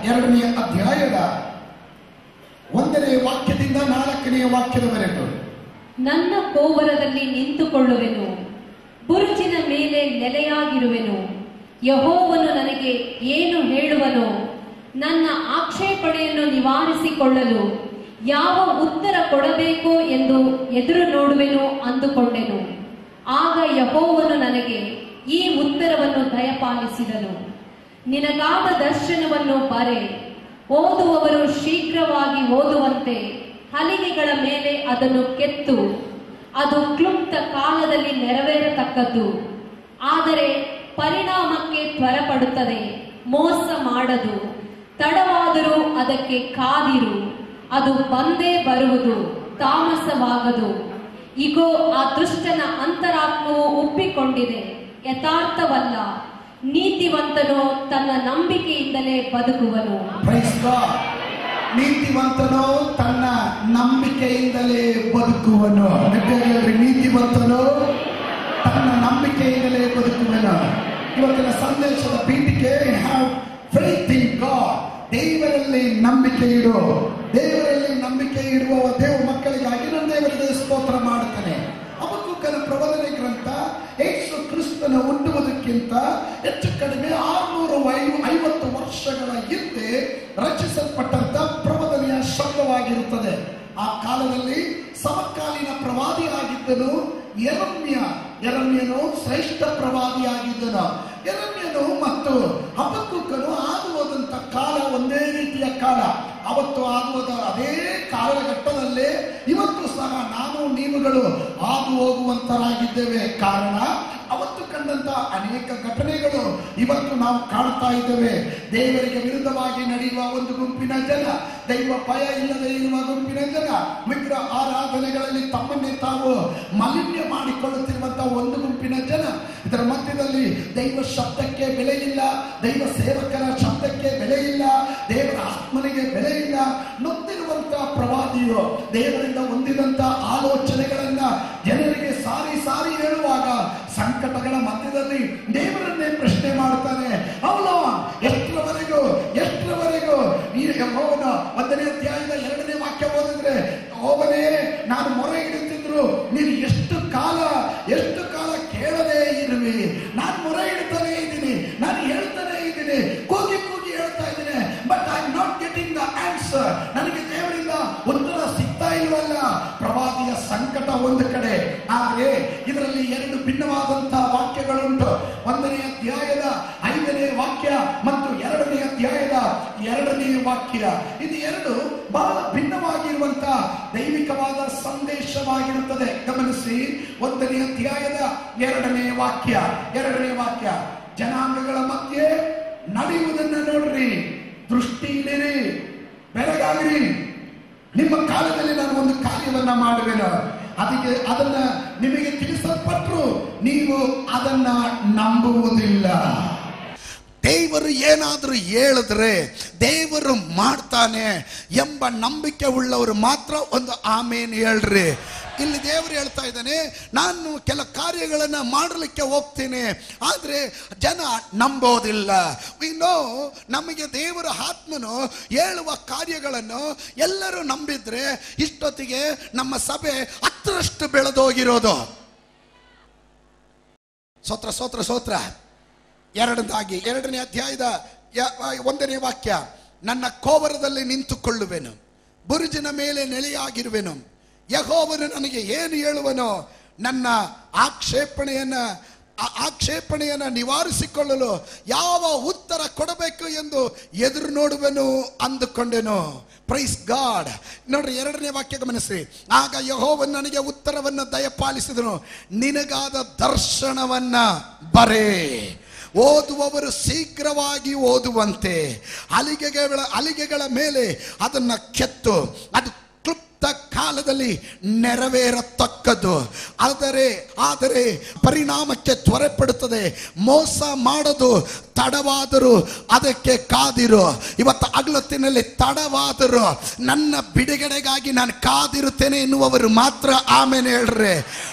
ಎರಡನೆಯ ಅಧ್ಯಾಯದ ಒಂದನೇ ವಾಕ್ಯದಿಂದ ನಾಲ್ಕನೆಯ ವಾಕ್ಯದವರೆಗೂ ನನ್ನ ಕೋವರದಲ್ಲಿ ನಿಂತುಕೊಳ್ಳುವೆನು ಬುರುಜಿನ ಮೇಲೆ ನೆಲೆಯಾಗಿರುವೆನು ಯಹೋವನು ನನಗೆ ಏನು ಹೇಳುವನೋ ನನ್ನ ಆಕ್ಷೇಪಣೆಯನ್ನು ನಿವಾರಿಸಿಕೊಳ್ಳಲು ಯಾವ ಉತ್ತರ ಕೊಡಬೇಕೋ ಎಂದು ಎದುರು ನೋಡುವೆನು ಅಂದುಕೊಂಡೆನು ಆಗ ಯಹೋವನು ನನಗೆ ಈ ಉತ್ತರವನ್ನು ದಯಪಾಲಿಸಿದನು ನಿನಗಾದ ದರ್ಶನವನ್ನು ಬರೆ ಓದುವವರು ಶೀಘ್ರವಾಗಿ ಓದುವಂತೆ ಹಲಿಗೆಗಳ ಮೇಲೆ ಅದನ್ನು ಕೆತ್ತು ಅದು ಕ್ಲುಪ್ತ ಕಾಲದಲ್ಲಿ ನೆರವೇರತಕ್ಕದ್ದು ಆದರೆ ಪರಿಣಾಮಕ್ಕೆ ತ್ವರಪಡುತ್ತದೆ ಮೋಸ ಮಾಡದು ತಡವಾದರೂ ಅದಕ್ಕೆ ಕಾದಿರು ಅದು ಬಂದೇ ಬರುವುದು ತಾಮಸವಾಗದು ಇಗೋ ಆ ದುಷ್ಟನ ಅಂತರಾತ್ಮವು ಒಪ್ಪಿಕೊಂಡಿದೆ ಯಥಾರ್ಥವಲ್ಲ ನೀತಿವಂತನು ತನ್ನ ನಂಬಿಕೆಯಿಂದಲೇ ಬದುಕುವನು Praise God. ನೀತಿವಂತನು ತನ್ನ ನಂಬಿಕೆಯಿಂದಲೇ ಬದುಕುವನು ಗಟ್ಟಿಯಾಗಿ ಹೇಳ್ರಿ, ನೀತಿವಂತನು ತನ್ನ ನಂಬಿಕೆಯಿಂದಲೇ ಬದುಕುವನು ಇವತ್ತಿನ ಸಂದೇಶದ ಪೀಠಿಕೆ ಹ್ಯಾವ್ ಫೇತ್ ಇನ್ ಗಾಡ್ ದೇವರಲ್ಲಿ ನಂಬಿಕೆ ಇಡು ದೇವರಲ್ಲಿ ನಂಬಿಕೆ ಇಡುವ ದೇವ ಮಕ್ಕಳಿಗಾಗಿ ನಾನು ದೇವರಿಗೆ ಸ್ತೋತ್ರ ಮಾಡುತ್ತೇನೆ ಅಬಕ್ಕೂಕನ ಪ್ರಬೋಧನೆ ಗ್ರಂಥ ಯೇಸು ಕ್ರಿಸ್ತನ ಹುಟ್ಟುವುದಕ್ಕಿಂತ ಹೆಚ್ಚು ಕಡಿಮೆ ಆರುನೂರು ಐವತ್ತು ವರ್ಷಗಳ ಹಿಂದೆ ರಚಿಸಲ್ಪಟ್ಟಂತ ಪ್ರಬೋಧನೆಯ ಶಬ್ದವಾಗಿರುತ್ತದೆ ಆ ಕಾಲದಲ್ಲಿ ಸಮಕಾಲೀನ ಪ್ರವಾದಿಯಾಗಿದ್ದನು ಎರಮ್ಯ ಎರಮ್ಯನು ಶ್ರೇಷ್ಠ ಪ್ರವಾದಿಯಾಗಿದ್ದನು ಎರಮ್ಯನು ಮತ್ತು ಹಬಕ್ಕೂಕನು ಆಗಿ ಹೋದಂತ ಕಾಲ ಒಂದೇ ರೀತಿಯ ಕಾಲ ಅವತ್ತು ಆಗುವುದ ಅದೇ ಕಾಲಘಟ್ಟದಲ್ಲೇ ಇವತ್ತು ಸಹ ನಾನು ನೀವುಗಳು ಹಾದು ಹೋಗುವಂತರಾಗಿದ್ದೇವೆ ಕಾರಣ ಅವತ್ತು ಕಂಡಂತ ಅನೇಕ ಘಟನೆಗಳು ಇವತ್ತು ನಾವು ಕಾಣ್ತಾ ಇದ್ದೇವೆ ದೇವರಿಗೆ ವಿರುದ್ಧವಾಗಿ ನಡೆಯುವ ಒಂದು ಗುಂಪಿನ ಜನ ದೈವ ಭಯ ಇಲ್ಲದೆ ಇರುವ ಗುಂಪಿನ ಜನ ವಿಗ್ರಹ ಆರಾಧನೆಗಳಲ್ಲಿ ತಮ್ಮನ್ನೇ ತಾವು ಮಾಲಿನ್ಯ ಮಾಡಿಕೊಳ್ಳುತ್ತಿರುವಂತಹ ಒಂದು ಗುಂಪಿನ ಜನ ಇದರ ಮಧ್ಯದಲ್ಲಿ ದೈವ ಶಬ್ದಕ್ಕೆ ಬೆಲೆ ಇಲ್ಲ ದೈವ ಸೇವಕರ ಶಬ್ದಕ್ಕೆ ಬೆಲೆ ಇಲ್ಲ ದೇವರ ಆತ್ಮನಿಗೆ ಬೆಲೆ ಇಲ್ಲ ನೊಂದಿರುವಂತ ಪ್ರವಾದಿಯು ದೇವರಿಂದ ಹೊಂದಿದಂತ ಆಲೋಚನೆಗಳನ್ನ ಜನರಿಗೆ ಸಾರಿ ಸಾರಿ ಹೇಳುವಾಗ ಸಂಕಟಗಳ ಮಧ್ಯದಲ್ಲಿ ದೇವರನ್ನೇ ಪ್ರಶ್ನೆ ಮಾಡ್ತಾನೆ ಅವನು ಎಷ್ಟರವರೆಗೂ ಎಷ್ಟರವರೆಗೂ ಈ ಯೆಹೋವನ ಒಂದನೇ ಅಧ್ಯಾಯದ ಎರಡನೇ ವಾಕ್ಯ ಓದಿದ್ರೆ ಅವನೇ ನಾನು ಮೊರೆ ಇಡುತ್ತಿದ್ರು ನೀನು ಎಷ್ಟು ಕಾಲ ಎಷ್ಟು ಕಾಲ ಕೇಳದೇ ಇರುವಿ ನಾನು ಮೊರೆ ಇಡ್ತಾನೆ ಇದ್ದೀನಿ ನಾನು ಹೇಳ್ತಾನೆ ಇದ್ದೀನಿ ಕೂಗಿ ಕೂಗಿ ಹೇಳ್ತಾ ಇದ್ದೀನಿ but I not getting the answer ನನಗೆ ದೇವರಿಂದ ಉತ್ತರ ಸಿಗ್ತಾ ಇಲ್ವಲ್ಲ ಪ್ರವಾದಿಯ ಸಂಕಟ ಒಂದು ಕಡೆ ಆದರೆ ಇದರಲ್ಲಿ ಎರಡು ಭಿನ್ನವಾದಂತಹ ವಾಕ್ಯಗಳುಂಟು ಒಂದನೇ ಅಧ್ಯಾಯದ ಐದನೇ ವಾಕ್ಯ ಮತ್ತು ಎರಡನೇ ಅಧ್ಯಾಯದ ಎರಡನೇ ವಾಕ್ಯ ಇದು ಎರಡು ಬಹಳ ಭಿನ್ನವಾಗಿರುವಂತಹ ದೈವಿಕವಾದ ಸಂದೇಶವಾಗಿರುತ್ತದೆ ಗಮನಿಸಿ ಒಂದನೇ ಅಧ್ಯಾಯದ ಎರಡನೇ ವಾಕ್ಯ ಎರಡನೇ ವಾಕ್ಯ ಜನಾಂಗಗಳ ಮಧ್ಯೆ ನಡೆಯುವುದನ್ನ ನೋಡ್ರಿ ದೃಷ್ಟಿ ಇಲ್ಲಿರಿ ಬೆಳಗಾಗಿರಿ ನಿಮ್ಮ ಕಾಲದಲ್ಲಿ ನಾನು ಒಂದು ಕಾರ್ಯವನ್ನ ಮಾಡುವೆನು ಅದಕ್ಕೆ ಅದನ್ನ ನಿಮಗೆ ತಿಳಿಸಲ್ಪಟ್ರು ನೀವು ಅದನ್ನ ನಂಬುವುದಿಲ್ಲ ದೇವರು ಏನಾದರೂ ಹೇಳಿದ್ರೆ ದೇವರು ಮಾಡ್ತಾನೆ ಎಂಬ ನಂಬಿಕೆ ಉಳ್ಳವರು ಮಾತ್ರ ಒಂದು ಆಮೇನ್ ಹೇಳ್ರಿ ಇಲ್ಲಿ ದೇವರು ಹೇಳ್ತಾ ಇದ್ದಾನೆ ನಾನು ಕೆಲ ಕಾರ್ಯಗಳನ್ನು ಮಾಡಲಿಕ್ಕೆ ಹೋಗ್ತೀನಿ ಆದರೆ ಜನ ನಂಬೋದಿಲ್ಲ ನೋ ನಮಗೆ ದೇವರ ಆತ್ಮನು ಹೇಳುವ ಕಾರ್ಯಗಳನ್ನು ಎಲ್ಲರೂ ನಂಬಿದ್ರೆ ಇಷ್ಟೊತ್ತಿಗೆ ನಮ್ಮ ಸಭೆ ಹತ್ತರಷ್ಟು ಬೆಳೆದೋಗಿರೋದು ಸೋತ್ರ ಸೋತ್ರ ಸೋತ್ರ ಎರಡನೇದಾಗಿ ಎರಡನೇ ಅಧ್ಯಾಯದ ಯ- ಒಂದನೇ ವಾಕ್ಯ ನನ್ನ ಕೋವರದಲ್ಲಿ ನಿಂತುಕೊಳ್ಳುವೆನು ಬುರುಜಿನ ಮೇಲೆ ನೆಲೆಯಾಗಿರುವೆನು ಯಹೋವನು ನನಗೆ ಏನು ಹೇಳುವನೋ ನನ್ನ ಆಕ್ಷೇಪಣೆಯನ್ನ ಆ- ಆಕ್ಷೇಪಣೆಯನ್ನ ನಿವಾರಿಸಿಕೊಳ್ಳಲು ಯಾವ ಉತ್ತರ ಕೊಡಬೇಕು ಎಂದು ಎದುರು ನೋಡುವೆನು ಅಂದುಕೊಂಡೆನು ಪ್ರೈಸ್ ಗಾಡ್ ನೋಡ್ರಿ ಎರಡನೇ ವಾಕ್ಯ ಗಮನಿಸಿ ಆಗ ಯಹೋವನ್ ನನಗೆ ಉತ್ತರವನ್ನು ದಯಪಾಲಿಸಿದನು ನಿನಗಾದ ದರ್ಶನವನ್ನ ಬರೇ ಓದುವವರು ಶೀಘ್ರವಾಗಿ ಓದುವಂತೆ ಅಲಿಗೆಗಳ ಅಲಿಗೆಗಳ ಮೇಲೆ ಅದನ್ನ ಕೆತ್ತು ಅದು ಕ್ಲುಪ್ತ ಕಾಲದಲ್ಲಿ ನೆರವೇರತಕ್ಕದ್ದು ಆದರೆ ಆದರೆ ಪರಿಣಾಮಕ್ಕೆ ತ್ವರೆಪಡುತ್ತದೆ ಮೋಸ ಮಾಡೋದು ತಡವಾದರೂ ಅದಕ್ಕೆ ಕಾದಿರು ಇವತ್ತು ಅಗಲತ್ತಿನಲ್ಲಿ ತಡವಾದರೂ ನನ್ನ ಬಿಡುಗಡೆಗಾಗಿ ನಾನು ಕಾದಿರುತ್ತೇನೆ ಎನ್ನುವವರು ಮಾತ್ರ ಆಮೇಲೆ ಹೇಳ್ರೆ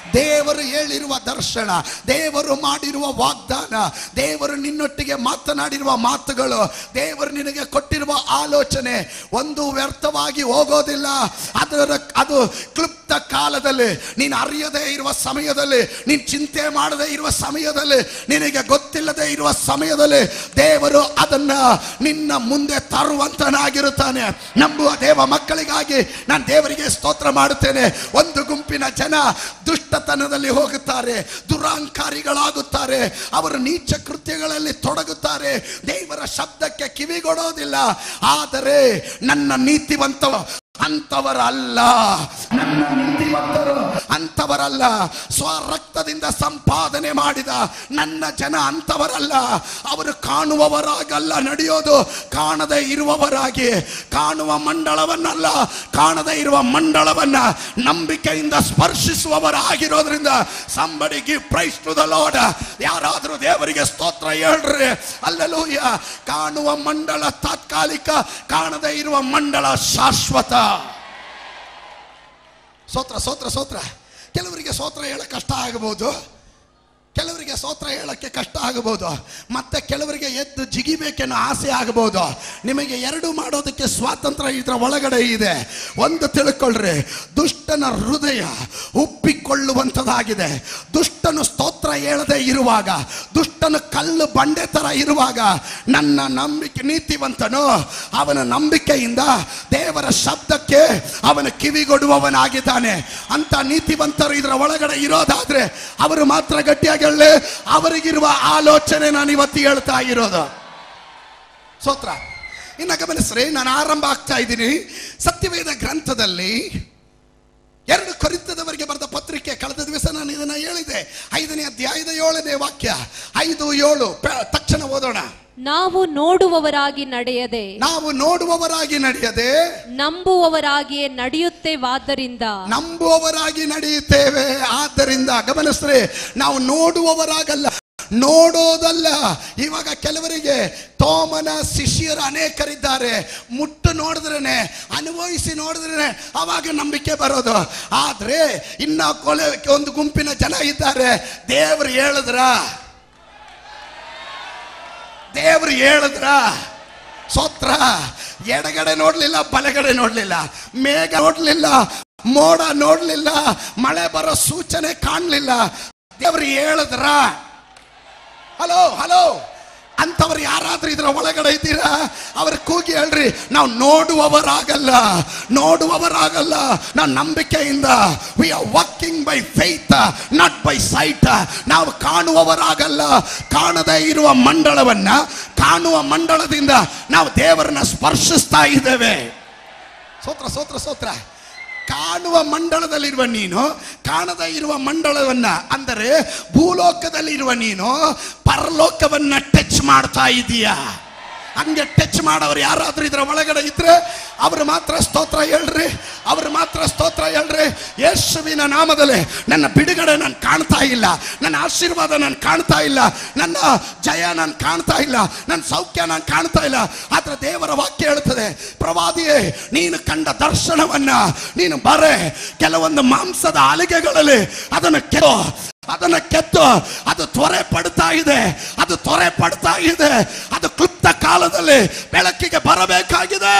ದೇವರು ಹೇಳಿರುವ ದರ್ಶನ ದೇವರು ಮಾಡಿರುವ ವಾಗ್ದಾನ ದೇವರು ನಿನ್ನೊಟ್ಟಿಗೆ ಮಾತನಾಡಿರುವ ಮಾತುಗಳು ದೇವರು ನಿನಗೆ ಕೊಟ್ಟಿರುವ ಆಲೋಚನೆ ಒಂದು ವ್ಯರ್ಥವಾಗಿ ಹೋಗೋದಿಲ್ಲ ಅದರ ಅದು ಕ್ಲುಪ್ತ ಕಾಲದಲ್ಲಿ ನೀನು ಅರಿಯದೇ ಇರುವ ಸಮಯದಲ್ಲಿ ನೀನು ಚಿಂತೆ ಮಾಡದೇ ಇರುವ ಸಮಯದಲ್ಲಿ ನಿನಗೆ ಗೊತ್ತಿಲ್ಲದೆ ಇರುವ ಸಮಯದಲ್ಲಿ ದೇವರು ಅದನ್ನ ನಿನ್ನ ಮುಂದೆ ತರುವಂತನಾಗಿರುತ್ತಾನೆ ನಂಬುವ ದೇವ ಮಕ್ಕಳಿಗಾಗಿ ನಾನು ದೇವರಿಗೆ ಸ್ತೋತ್ರ ಮಾಡುತ್ತೇನೆ ಒಂದು ಗುಂಪಿನ ಜನ ದುಷ್ಟತನದಲ್ಲಿ ಹೋಗುತ್ತಾರೆ ದುರಾಂಕಾರಿಗಳಾಗುತ್ತಾರೆ ಅವರು ನೀಚ ಕೃತ್ಯಗಳಲ್ಲಿ ತೊಡಗುತ್ತಾರೆ ದೇವರ ಶಬ್ದಕ್ಕೆ ಕಿವಿಗೊಡೋದಿಲ್ಲ ಆದರೆ ನನ್ನ ನೀತಿವಂತ ಅಂತವರಲ್ಲ ನನ್ನ ನೀತಿವಂತರು ಅಂತವರಲ್ಲ ಸ್ವರಕ್ತದಿಂದ ಸಂಪಾದನೆ ಮಾಡಿದ ನನ್ನ ಜನ ಅಂತವರಲ್ಲ ಅವರು ಕಾಣುವವರಾಗಲ್ಲ ನಡೆಯೋದು ಕಾಣದೇ ಇರುವವರಾಗಿ ಕಾಣುವ ಮಂಡಳವನ್ನಲ್ಲ ಕಾಣದೇ ಇರುವ ಮಂಡಳವನ್ನ ನಂಬಿಕೆಯಿಂದ ಸ್ಪರ್ಶಿಸುವವರಾಗಿರೋದ್ರಿಂದ somebody give praise to the Lord ಯಾರಾದರೂ ದೇವರಿಗೆ ಸ್ತೋತ್ರ ಹೇಳ್ರಿ ಅಲ್ಲಲೂಯ ಕಾಣುವ ಮಂಡಳ ತಾತ್ಕಾಲಿಕ ಕಾಣದೇ ಇರುವ ಮಂಡಳ ಶಾಶ್ವತ ಸೋತ್ರ ಸೋತ್ರ ಸೋತ್ರ ಕೆಲವರಿಗೆ ಸೋತ್ರ ಹೇಳಕ್ ಕಷ್ಟ ಆಗಬಹುದು ಕೆಲವರಿಗೆ ಸೋತ್ರ ಹೇಳಕ್ಕೆ ಕಷ್ಟ ಆಗಬಹುದು ಮತ್ತೆ ಕೆಲವರಿಗೆ ಎದ್ದು ಜಿಗಿಬೇಕೆನ್ನೋ ಆಸೆ ಆಗಬಹುದು ನಿಮಗೆ ಎರಡು ಮಾಡೋದಕ್ಕೆ ಸ್ವಾತಂತ್ರ್ಯ ಇದರ ಒಳಗಡೆ ಇದೆ ಒಂದು ತಿಳ್ಕೊಳ್ರಿ ದುಷ್ಟನ ಹೃದಯ ಉಪ್ಪಿಕೊಳ್ಳುವಂಥದ್ದಾಗಿದೆ ದುಷ್ಟನು ಸ್ತೋತ್ರ ಹೇಳದೆ ಇರುವಾಗ ದುಷ್ಟನು ಕಲ್ಲು ಬಂಡೆ ತರ ಇರುವಾಗ ನನ್ನ ನಂಬಿಕೆ ನೀತಿವಂತನು ಅವನ ನಂಬಿಕೆಯಿಂದ ದೇವರ ಶಬ್ದಕ್ಕೆ ಅವನ ಕಿವಿಗೊಡುವವನಾಗಿದ್ದಾನೆ ಅಂತ ನೀತಿವಂತರು ಇದರ ಒಳಗಡೆ ಇರೋದಾದ್ರೆ ಅವರು ಮಾತ್ರ ಗಟ್ಟಿಯಾಗಿ ಹೇಳಲಿ ಅವರಿಗಿರುವ ಆಲೋಚನೆ ನಾನು ಇವತ್ತು ಹೇಳ್ತಾ ಇರೋದು ಸೋತ್ರ ಇನ್ನ ಗಮನಿಸ್ರಿ ನಾನು ಆರಂಭ ಆಗ್ತಾ ಇದ್ದೀನಿ ಸತ್ಯವೇದ ಗ್ರಂಥದಲ್ಲಿ ಎರಡು ಕೊರಿತದವರಿಗೆ ಬರೆದ ಪತ್ರಿಕೆ ಕಳೆದ ದಿವಸ ನಾನು ಇದನ್ನ ಹೇಳಿದೆ ಐದನೇ ಅಧ್ಯಾಯದ ಏಳನೇ ವಾಕ್ಯ ಐದು ಏಳು ಪ- ತಕ್ಷಣ ಓದೋಣ ನಾವು ನೋಡುವವರಾಗಿ ನಡೆಯದೆ ನಾವು ನೋಡುವವರಾಗಿ ನಡೆಯದೆ ನಂಬುವವರಾಗಿಯೇ ನಡೆಯುತ್ತೇವಾದ್ದರಿಂದ ನಂಬುವವರಾಗಿ ನಡೆಯುತ್ತೇವೆ ಆದ್ದರಿಂದ ಗಮನಿಸ್ರಿ ನಾವು ನೋಡುವವರಾಗಲ್ಲ ನೋಡೋದಲ್ಲ ಇವಾಗ ಕೆಲವರಿಗೆ ತೋಮನ ಶಿಷ್ಯರು ಅನೇಕರಿದ್ದಾರೆ ಮುಟ್ಟು ನೋಡಿದ್ರೇನೆ ಅನುಭವಿಸಿ ನೋಡಿದ್ರೇನೆ ಅವಾಗ ನಂಬಿಕೆ ಬರೋದು ಆದ್ರೆ ಇನ್ನ ಕೊಲೆ ಒಂದು ಗುಂಪಿನ ಜನ ಇದ್ದಾರೆ ದೇವ್ರು ಹೇಳಿದ್ರ ದೇವ್ರು ಹೇಳಿದ್ರ ಸೋತ್ರ ಎಡಗಡೆ ನೋಡ್ಲಿಲ್ಲ ಬಲಗಡೆ ನೋಡ್ಲಿಲ್ಲ ಮೇಘ ನೋಡ್ಲಿಲ್ಲ ಮೋಡ ನೋಡ್ಲಿಲ್ಲ ಮಳೆ ಬರೋ ಸೂಚನೆ ಕಾಣ್ಲಿಲ್ಲ ದೇವ್ರು ಹೇಳಿದ್ರ ಹಲೋ ಹಲೋ ಅಂತವ್ರು ಯಾರಾದ್ರೂ ಇದರ ಒಳಗಡೆ ಇದ್ದೀರಾ ಅವ್ರ ಕೂಗಿ ಹೇಳ್ರಿ ನಾವು ನೋಡುವವರಾಗಲ್ಲ ನೋಡುವವರಾಗಲ್ಲ ನಾವು ನಂಬಿಕೆಯಿಂದ we are walking by faith not by sight ನಾವು ಕಾಣುವವರಾಗಲ್ಲ ಕಾಣದೇ ಇರುವ ಮಂಡಳವನ್ನ ಕಾಣುವ ಮಂಡಳದಿಂದ ನಾವು ದೇವರನ್ನ ಸ್ಪರ್ಶಿಸ್ತಾ ಇದ್ದೇವೆ ಸೋತ್ರ ಸೋತ್ರ ಸೋತ್ರ ಕಾಣುವ ಮಂಡಳದಲ್ಲಿರುವ ನೀನು ಕಾಣದೇ ಇರುವ ಮಂಡಳವನ್ನ ಅಂದರೆ ಭೂಲೋಕದಲ್ಲಿರುವ ನೀನು ಪರಲೋಕವನ್ನ ಟಚ್ ಮಾಡ್ತಾ ಇದೀಯಾ ಹಂಗೆ ಟಚ್ ಮಾಡೋರು ಯಾರಾದ್ರೂ ಇದ್ರ ಒಳಗಡೆ ಇದ್ರೆ ಅವ್ರು ಮಾತ್ರ ಸ್ತೋತ್ರ ಹೇಳ್ರಿ ಅವ್ರು ಮಾತ್ರ ಸ್ತೋತ್ರ ಹೇಳ್ರಿ ಯೇಸುವಿನ ನಾಮದಲ್ಲಿ ನನ್ನ ಬಿಡುಗಡೆ ನಾನು ಕಾಣ್ತಾ ಇಲ್ಲ ನನ್ನ ಆಶೀರ್ವಾದ ನಾನು ಕಾಣ್ತಾ ಇಲ್ಲ ನನ್ನ ಜಯ ನಾನು ಕಾಣ್ತಾ ಇಲ್ಲ ನನ್ನ ಸೌಖ್ಯ ನಾನು ಕಾಣ್ತಾ ಇಲ್ಲ ಆದ್ರೆ ದೇವರ ವಾಕ್ಯ ಹೇಳ್ತದೆ ಪ್ರವಾದಿಯೇ ನೀನು ಕಂಡ ದರ್ಶನವನ್ನ ನೀನು ಬರೆ ಕೆಲವೊಂದು ಮಾಂಸದ ಅಲಿಗೆಗಳಲ್ಲಿ ಅದನ್ನು ಕೆತ್ತೋ ಅದನ್ನ ಕೆತ್ತು ಅದು ತ್ವರೆ ಪಡ್ತಾ ಇದೆ ಅದು ತ್ವರೆ ಪಡ್ತಾ ಇದೆ ಅದು ಕ್ಲುಪ್ತ ಕಾಲದಲ್ಲಿ ಬೆಳಕಿಗೆ ಬರಬೇಕಾಗಿದೆ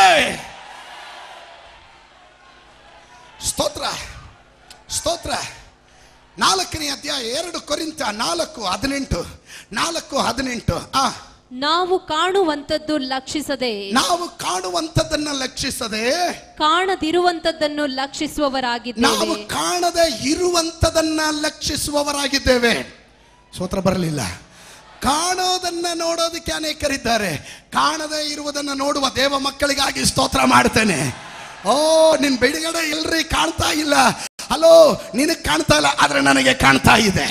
ಸ್ತೋತ್ರ ಸ್ತೋತ್ರ ನಾಲ್ಕನೇ ಅಧ್ಯಾಯ ಎರಡು ಕೊರಿಂತ ನಾಲ್ಕು ಹದಿನೆಂಟು ನಾಲ್ಕು ಹದಿನೆಂಟು ಆ ನಾವು ಕಾಣುವಂಥದ್ದು ಲಕ್ಷಿಸದೆ ನಾವು ಕಾಣುವಂಥದ್ದನ್ನ ಲಕ್ಷಿಸದೆ ಕಾಣದಿರುವಂಥದ್ದನ್ನು ಲಕ್ಷಿಸುವವರಾಗಿದ್ದೇವೆ ನಾವು ಕಾಣದೆ ಇರುವಂಥದನ್ನ ಲಕ್ಷಿಸುವವರಾಗಿದ್ದೇವೆ ಸೂತ್ರ ಬರಲಿಲ್ಲ ಕಾಣೋದನ್ನ ನೋಡೋದಕ್ಕೆ ಅನೇಕರಿದ್ದಾರೆ ಕಾಣದೇ ಇರುವುದನ್ನ ನೋಡುವ ದೇವ ಮಕ್ಕಳಿಗಾಗಿ ಸ್ತೋತ್ರ ಮಾಡ್ತೇನೆ ಓ ನಿನ್ ಬಿಡುಗಡೆ ಇಲ್ರಿ ಕಾಣ್ತಾ ಇಲ್ಲ ಹಲೋ ನಿನಗೆ ಕಾಣ್ತಾ ಇಲ್ಲ ಆದ್ರೆ ನನಗೆ ಕಾಣ್ತಾ ಇದೆ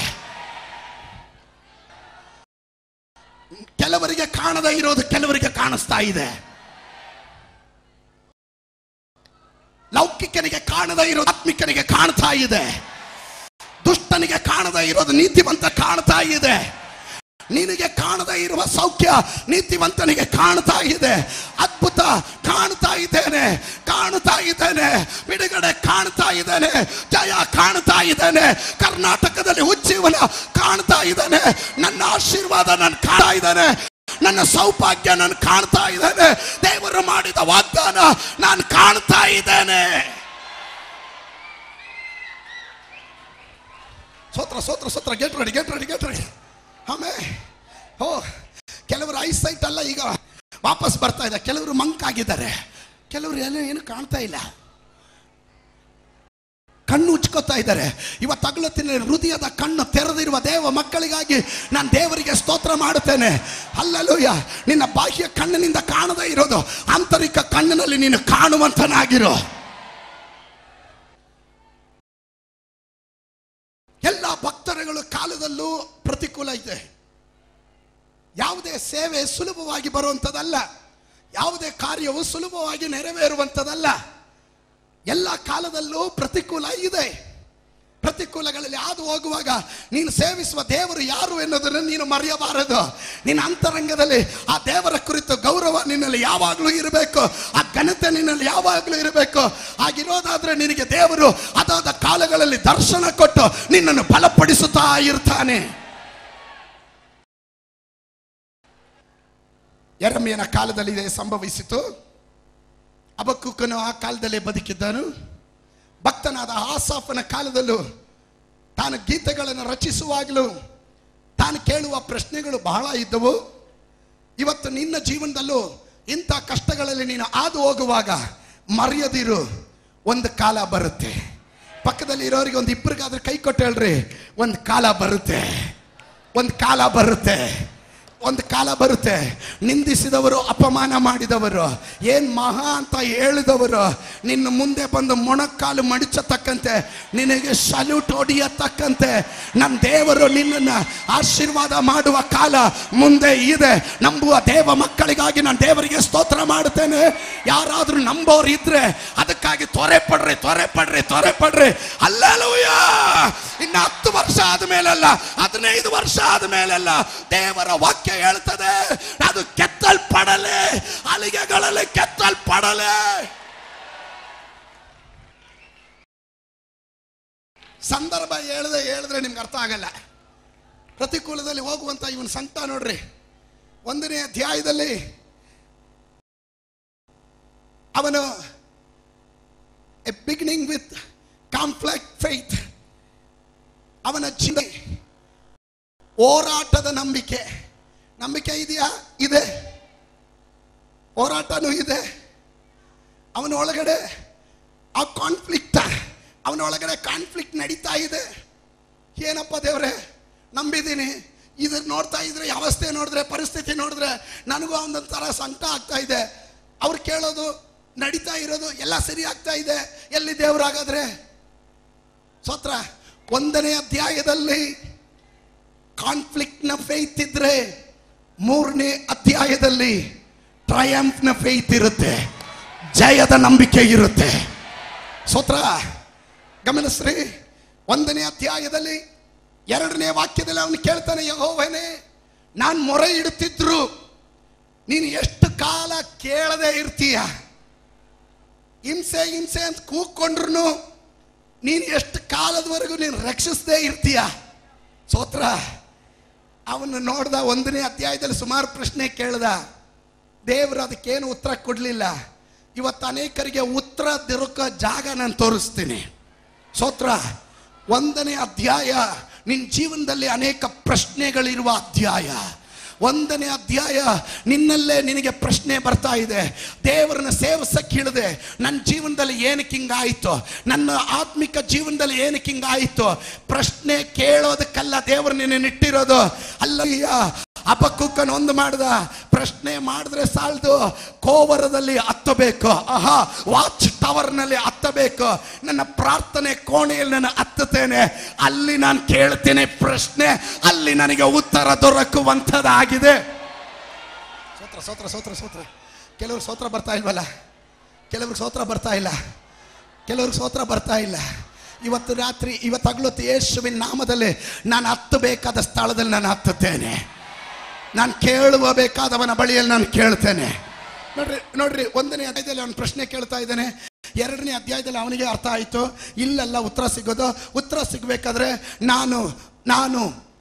ಕೆಲವರಿಗೆ ಕಾಣದೇ ಇರೋದು ಕೆಲವರಿಗೆ ಕಾಣಿಸ್ತಾ ಇದೆ ಲೌಕಿಕನಿಗೆ ಕಾಣದೇ ಇರೋದು ಆತ್ಮಿಕನಿಗೆ ಕಾಣ್ತಾ ಇದೆ ದುಷ್ಟನಿಗೆ ಕಾಣದೇ ಇರೋದು ನೀತಿವಂತ ಕಾಣ್ತಾ ಇದೆ ನಿನಗೆ ಕಾಣದೇ ಇರುವ ಸೌಖ್ಯ ನೀತಿವಂತನಿಗೆ ಕಾಣ್ತಾ ಇದೆ ಅದ್ಭುತ ಅದ್ಭುತ ಕಾಣ್ತಾ ಇದ್ದೇನೆ ಕಾಣ್ತಾ ಇದ್ದೇನೆ ಬಿಡುಗಡೆ ಕಾಣ್ತಾ ಇದ್ದೇನೆ ಜಯ ಕಾಣ್ತಾ ಇದ್ದೇನೆ ಕರ್ನಾಟಕದಲ್ಲಿ ಉಜ್ಜೀವನ ಕಾಣ್ತಾ ಇದ್ದೇನೆ ನನ್ನ ಆಶೀರ್ವಾದ ನಾನು ಕಾಣ್ತಾ ಇದ್ದೇನೆ ನನ್ನ ಸೌಭಾಗ್ಯ ನಾನು ಕಾಣ್ತಾ ಇದ್ದೇನೆ ದೇವರು ಮಾಡಿದ ವಾಗ್ದಾನ ನಾನು ಕಾಣ್ತಾ ಇದ್ದೇನೆ ಸೋತ್ರ ಸೋತ್ರ ಸೋತ್ರ get ready get ready get ready ಆಮೇಲೆ ಓ ಕೆಲವರು ಐಸೈಟ್ ಅಲ್ಲ ಈಗ ವಾಪಸ್ ಬರ್ತಾ ಇದೆ ಕೆಲವರು ಮಂಕ್ ಆಗಿದ್ದಾರೆ ಕೆಲವರು ಏನೋ ಏನು ಕಾಣ್ತಾ ಇಲ್ಲ ಕಣ್ಣು ಉಚ್ಕೋತಾ ಇದ್ದಾರೆ ಇವತ್ತು ಅಗಲತ್ತಿನ ಹೃದಯದ ಕಣ್ಣು ತೆರೆದಿರುವ ದೇವ ಮಕ್ಕಳಿಗಾಗಿ ನಾನು ದೇವರಿಗೆ ಸ್ತೋತ್ರ ಮಾಡುತ್ತೇನೆ ಅಲ್ಲಲೂಯ ನಿನ್ನ ಬಾಹ್ಯ ಕಣ್ಣಿನಿಂದ ಕಾಣದೇ ಇರೋದು ಆಂತರಿಕ ಕಣ್ಣಿನಲ್ಲಿ ನೀನು ಕಾಣುವಂತನಾಗಿರೋ ಎಲ್ಲ ಭಕ್ತರುಗಳ ಕಾಲದಲ್ಲೂ ಪ್ರತಿಕೂಲ ಇದೆ ಯಾವುದೇ ಸೇವೆ ಸುಲಭವಾಗಿ ಬರುವಂಥದ್ದಲ್ಲ ಯಾವುದೇ ಕಾರ್ಯವು ಸುಲಭವಾಗಿ ನೆರವೇರುವಂಥದ್ದಲ್ಲ ಎಲ್ಲ ಕಾಲದಲ್ಲೂ ಪ್ರತಿಕೂಲ ಇದೆ ಪ್ರತಿಕೂಲಗಳಲ್ಲಿ ಹಾದು ಹೋಗುವಾಗ ನೀನು ಸೇವಿಸುವ ದೇವರು ಯಾರು ಎನ್ನುವುದನ್ನು ನೀನು ಮರೆಯಬಾರದು ನಿನ್ನ ಅಂತರಂಗದಲ್ಲಿ ಆ ದೇವರ ಕುರಿತು ಗೌರವ ನಿನ್ನಲ್ಲಿ ಯಾವಾಗಲೂ ಇರಬೇಕು ಆ ಘನತೆ ನಿನ್ನಲ್ಲಿ ಯಾವಾಗಲೂ ಇರಬೇಕು ಹಾಗಿರೋದಾದ್ರೆ ನಿನಗೆ ದೇವರು ಅದಾದ ಕಾಲಗಳಲ್ಲಿ ದರ್ಶನ ಕೊಟ್ಟು ನಿನ್ನನ್ನು ಬಲಪಡಿಸುತ್ತಾ ಇರ್ತಾನೆ ಎರಮಿಯನ ಕಾಲದಲ್ಲಿ ಇದೆ ಸಂಭವಿಸಿತು ಅಬಕ್ಕುಕ್ಕನು ಆ ಕಾಲದಲ್ಲೇ ಬದುಕಿದ್ದನು ಭಕ್ತನಾದ ಆಸಾಫನ ಕಾಲದಲ್ಲೂ ತಾನು ಗೀತೆಗಳನ್ನು ರಚಿಸುವಾಗಲೂ ತಾನು ಕೇಳುವ ಪ್ರಶ್ನೆಗಳು ಬಹಳ ಇದ್ದವು ಇವತ್ತು ನಿನ್ನ ಜೀವನದಲ್ಲೂ ಇಂಥ ಕಷ್ಟಗಳಲ್ಲಿ ನೀನು ಹಾದು ಹೋಗುವಾಗ ಮರೆಯದಿರು ಒಂದು ಕಾಲ ಬರುತ್ತೆ ಪಕ್ಕದಲ್ಲಿ ಇರೋರಿಗೆ ಒಂದು ಇಬ್ಬರಿಗಾದ್ರೆ ಕೈ ಕೊಟ್ಟು ಹೇಳ್ರಿ ಒಂದು ಕಾಲ ಬರುತ್ತೆ ಒಂದು ಕಾಲ ಬರುತ್ತೆ ಒಂದು ಕಾಲ ಬರುತ್ತೆ ನಿಂದಿಸಿದವರು ಅಪಮಾನ ಮಾಡಿದವರು ಏನ್ ಮಹಾ ಅಂತ ಹೇಳಿದವರು ನಿನ್ನ ಮುಂದೆ ಬಂದು ಮೊಣಕಾಲು ಮಡಿಚತಕ್ಕಂತೆ ನಿನಗೆ ಸಲ್ಯೂಟ್ ಹೊಡಿಯತಕ್ಕಂತೆ ನನ್ನ ದೇವರು ನಿನ್ನನ್ನು ಆಶೀರ್ವಾದ ಮಾಡುವ ಕಾಲ ಮುಂದೆ ಇದೆ ನಂಬುವ ದೇವ ಮಕ್ಕಳಿಗಾಗಿ ನಾನು ದೇವರಿಗೆ ಸ್ತೋತ್ರ ಮಾಡುತ್ತೇನೆ ಯಾರಾದ್ರೂ ನಂಬೋರು ಇದ್ರೆ ಅದಕ್ಕಾಗಿ ತೊರೆ ಪಡ್ರಿ ತೊರೆ ಪಡ್ರಿ ತೊರೆ ಪಡ್ರಿ ಅಲ್ಲಲೂಯ ಇನ್ನು ಹತ್ತು ವರ್ಷ ಆದ್ಮೇಲಲ್ಲ ಹದಿನೈದು ವರ್ಷ ಆದ್ಮೇಲಲ್ಲ ದೇವರ ವಾಕ್ಯ ಹೇಳ್ತದೆ ಅದು ಕೆತ್ತಲ್ಪಡಲೆ ಅಲಿಗೆಗಳಲ್ಲಿ ಕೆತ್ತಲ್ಪಡಲೆ ಸಂದರ್ಭ ಹೇಳ್ದೆ ಹೇಳಿದ್ರೆ ನಿಮ್ಗೆ ಅರ್ಥ ಆಗಲ್ಲ ಪ್ರತಿಕೂಲದಲ್ಲಿ ಹೋಗುವಂತ ಇವನ್ ಸಂಕಟ ನೋಡ್ರಿ ಒಂದನೇ ಅಧ್ಯಾಯದಲ್ಲಿ ಅವನು a beginning with complete faith ಅವನ ಜೀವ ಹೋರಾಟದ ನಂಬಿಕೆ ನಂಬಿಕೆ ಇದೆಯಾ ಇದೆ ಹೋರಾಟನೂ ಇದೆ ಅವನ ಒಳಗಡೆ ಆ ಕಾನ್ಫ್ಲಿಕ್ಟ್ ಅವನ ಒಳಗಡೆ ಕಾನ್ಫ್ಲಿಕ್ಟ್ ನಡೀತಾ ಇದೆ ಏನಪ್ಪ ದೇವ್ರೆ ನಂಬಿದ್ದೀನಿ ಇದನ್ನ ನೋಡ್ತಾ ಇದ್ರೆ ಈ ಅವಸ್ಥೆ ನೋಡಿದ್ರೆ ಪರಿಸ್ಥಿತಿ ನೋಡಿದ್ರೆ ನನಗೂ ಒಂದೊಂದು ಥರ ಸಂಕಟ ಆಗ್ತಾ ಇದೆ ಅವ್ರು ಕೇಳೋದು ನಡೀತಾ ಇರೋದು ಎಲ್ಲ ಸರಿ ಆಗ್ತಾ ಇದೆ ಎಲ್ಲಿ ದೇವರಾಗಾದ್ರೆ ಸೋತ್ರ ಒಂದನೇ ಅಧ್ಯಾಯದಲ್ಲಿ ಕಾನ್ಫ್ಲಿಕ್ಟ್ನ ಫೇತ್ ಇದ್ರೆ ಮೂರನೇ ಅಧ್ಯಾಯದಲ್ಲಿ ಟ್ರಯಂಫ್ನ ಫೇತ್ ಇರುತ್ತೆ ಜಯದ ನಂಬಿಕೆ ಇರುತ್ತೆ ಸೋತ್ರ ಗಮನಿಸ್ರಿ ಒಂದನೇ ಅಧ್ಯಾಯದಲ್ಲಿ ಎರಡನೇ ವಾಕ್ಯದಲ್ಲಿ ಅವನು ಕೇಳ್ತಾನೆ ಯಹೋವನೇ ನಾನು ಮೊರೆ ಇಡುತ್ತಿದ್ರು ನೀನು ಎಷ್ಟು ಕಾಲ ಕೇಳದೆ ಇರ್ತೀಯ ಹಿಂಸೆ ಹಿಂಸೆ ಅಂತ ಕೂಗ್ಕೊಂಡ್ರು ನೀನು ಎಷ್ಟು ಕಾಲದವರೆಗೂ ನೀನು ರಕ್ಷಿಸದೇ ಇರ್ತೀಯ ಸೋತ್ರ ಅವನು ನೋಡ್ದ ಒಂದನೇ ಅಧ್ಯಾಯದಲ್ಲಿ ಸುಮಾರು ಪ್ರಶ್ನೆ ಕೇಳ್ದ ದೇವರು ಅದಕ್ಕೇನು ಉತ್ತರ ಕೊಡಲಿಲ್ಲ ಇವತ್ತು ಅನೇಕರಿಗೆ ಉತ್ತರ ದಿರುಕೋ ಜಾಗ ನಾನು ತೋರಿಸ್ತೀನಿ ಸೋತ್ರ ಒಂದನೇ ಅಧ್ಯಾಯ ನಿನ್ನ ಜೀವನದಲ್ಲಿ ಅನೇಕ ಪ್ರಶ್ನೆಗಳಿರುವ ಅಧ್ಯಾಯ ಒಂದನೇ ಅಧ್ಯಾಯ ನಿನ್ನಲ್ಲೇ ನಿನಗೆ ಪ್ರಶ್ನೆ ಬರ್ತಾ ಇದೆ ದೇವರನ್ನ ಸೇವಿಸಕ್ಕೆ ಹೇಳಿದೆ ನನ್ನ ಜೀವನದಲ್ಲಿ ಏನಕ್ಕೆ ಹಿಂಗಾಯಿತು ನನ್ನ ಆತ್ಮಿಕ ಜೀವನದಲ್ಲಿ ಏನಕ್ಕೆ ಹಿಂಗಾಯಿತು ಪ್ರಶ್ನೆ ಕೇಳೋದಕ್ಕಲ್ಲ ದೇವರು ನಿನ್ನ ಇಟ್ಟಿರೋದು ಅಲ್ಲಯ್ಯ ಅಪಕ್ಕುಕ್ಕನ ಒಂದು ಮಾಡ್ದ ಪ್ರಶ್ನೆ ಮಾಡಿದ್ರೆ ಸಾಲದು ಕೋವರದಲ್ಲಿ ಹತ್ತಬೇಕು ಆಹಾ ವಾಚ್ ಟವರ್ನಲ್ಲಿ ಹತ್ತಬೇಕು ನನ್ನ ಪ್ರಾರ್ಥನೆ ಕೋಣೆಯಲ್ಲಿ ನಾನು ಹತ್ತುತ್ತೇನೆ ಅಲ್ಲಿ ನಾನು ಕೇಳ್ತೇನೆ ಪ್ರಶ್ನೆ ಅಲ್ಲಿ ನನಗೆ ಉತ್ತರ ದೊರಕುವಂಥದ್ದಾಗಿದೆ ಸೋತ್ರ ಸೋತ್ರ ಸೋತ್ರ ಸೋತ್ರ ಕೆಲವ್ರಿಗೆ ಸೋತ್ರ ಬರ್ತಾ ಇಲ್ವಲ್ಲ ಕೆಲವ್ರಿಗೆ ಸೋತ್ರ ಬರ್ತಾ ಇಲ್ಲ ಕೆಲವ್ರಿಗೆ ಸೋತ್ರ ಬರ್ತಾ ಇಲ್ಲ ಇವತ್ತು ರಾತ್ರಿ ಇವತ್ತು ಹಗಲೊತ್ತು ಯೇಸುವಿನ ನಾಮದಲ್ಲಿ ನಾನು ಹತ್ತಬೇಕಾದ ಸ್ಥಳದಲ್ಲಿ ನಾನು ಹತ್ತುತ್ತೇನೆ ನಾನು ಕೇಳುವ ಬೇಕಾದವನ ಬಳಿಯಲ್ಲಿ ನಾನು ಕೇಳ್ತೇನೆ ನೋಡ್ರಿ ನೋಡ್ರಿ ಒಂದನೇ ಅಧ್ಯಾಯದಲ್ಲಿ ಅವನು ಪ್ರಶ್ನೆ ಕೇಳ್ತಾ ಇದ್ದಾನೆ ಎರಡನೇ ಅಧ್ಯಾಯದಲ್ಲಿ ಅವನಿಗೆ ಅರ್ಥ ಆಯಿತು ಇಲ್ಲೆಲ್ಲ ಉತ್ತರ ಸಿಗೋದು ಉತ್ತರ ಸಿಗಬೇಕಾದ್ರೆ ನಾನು ನಾನು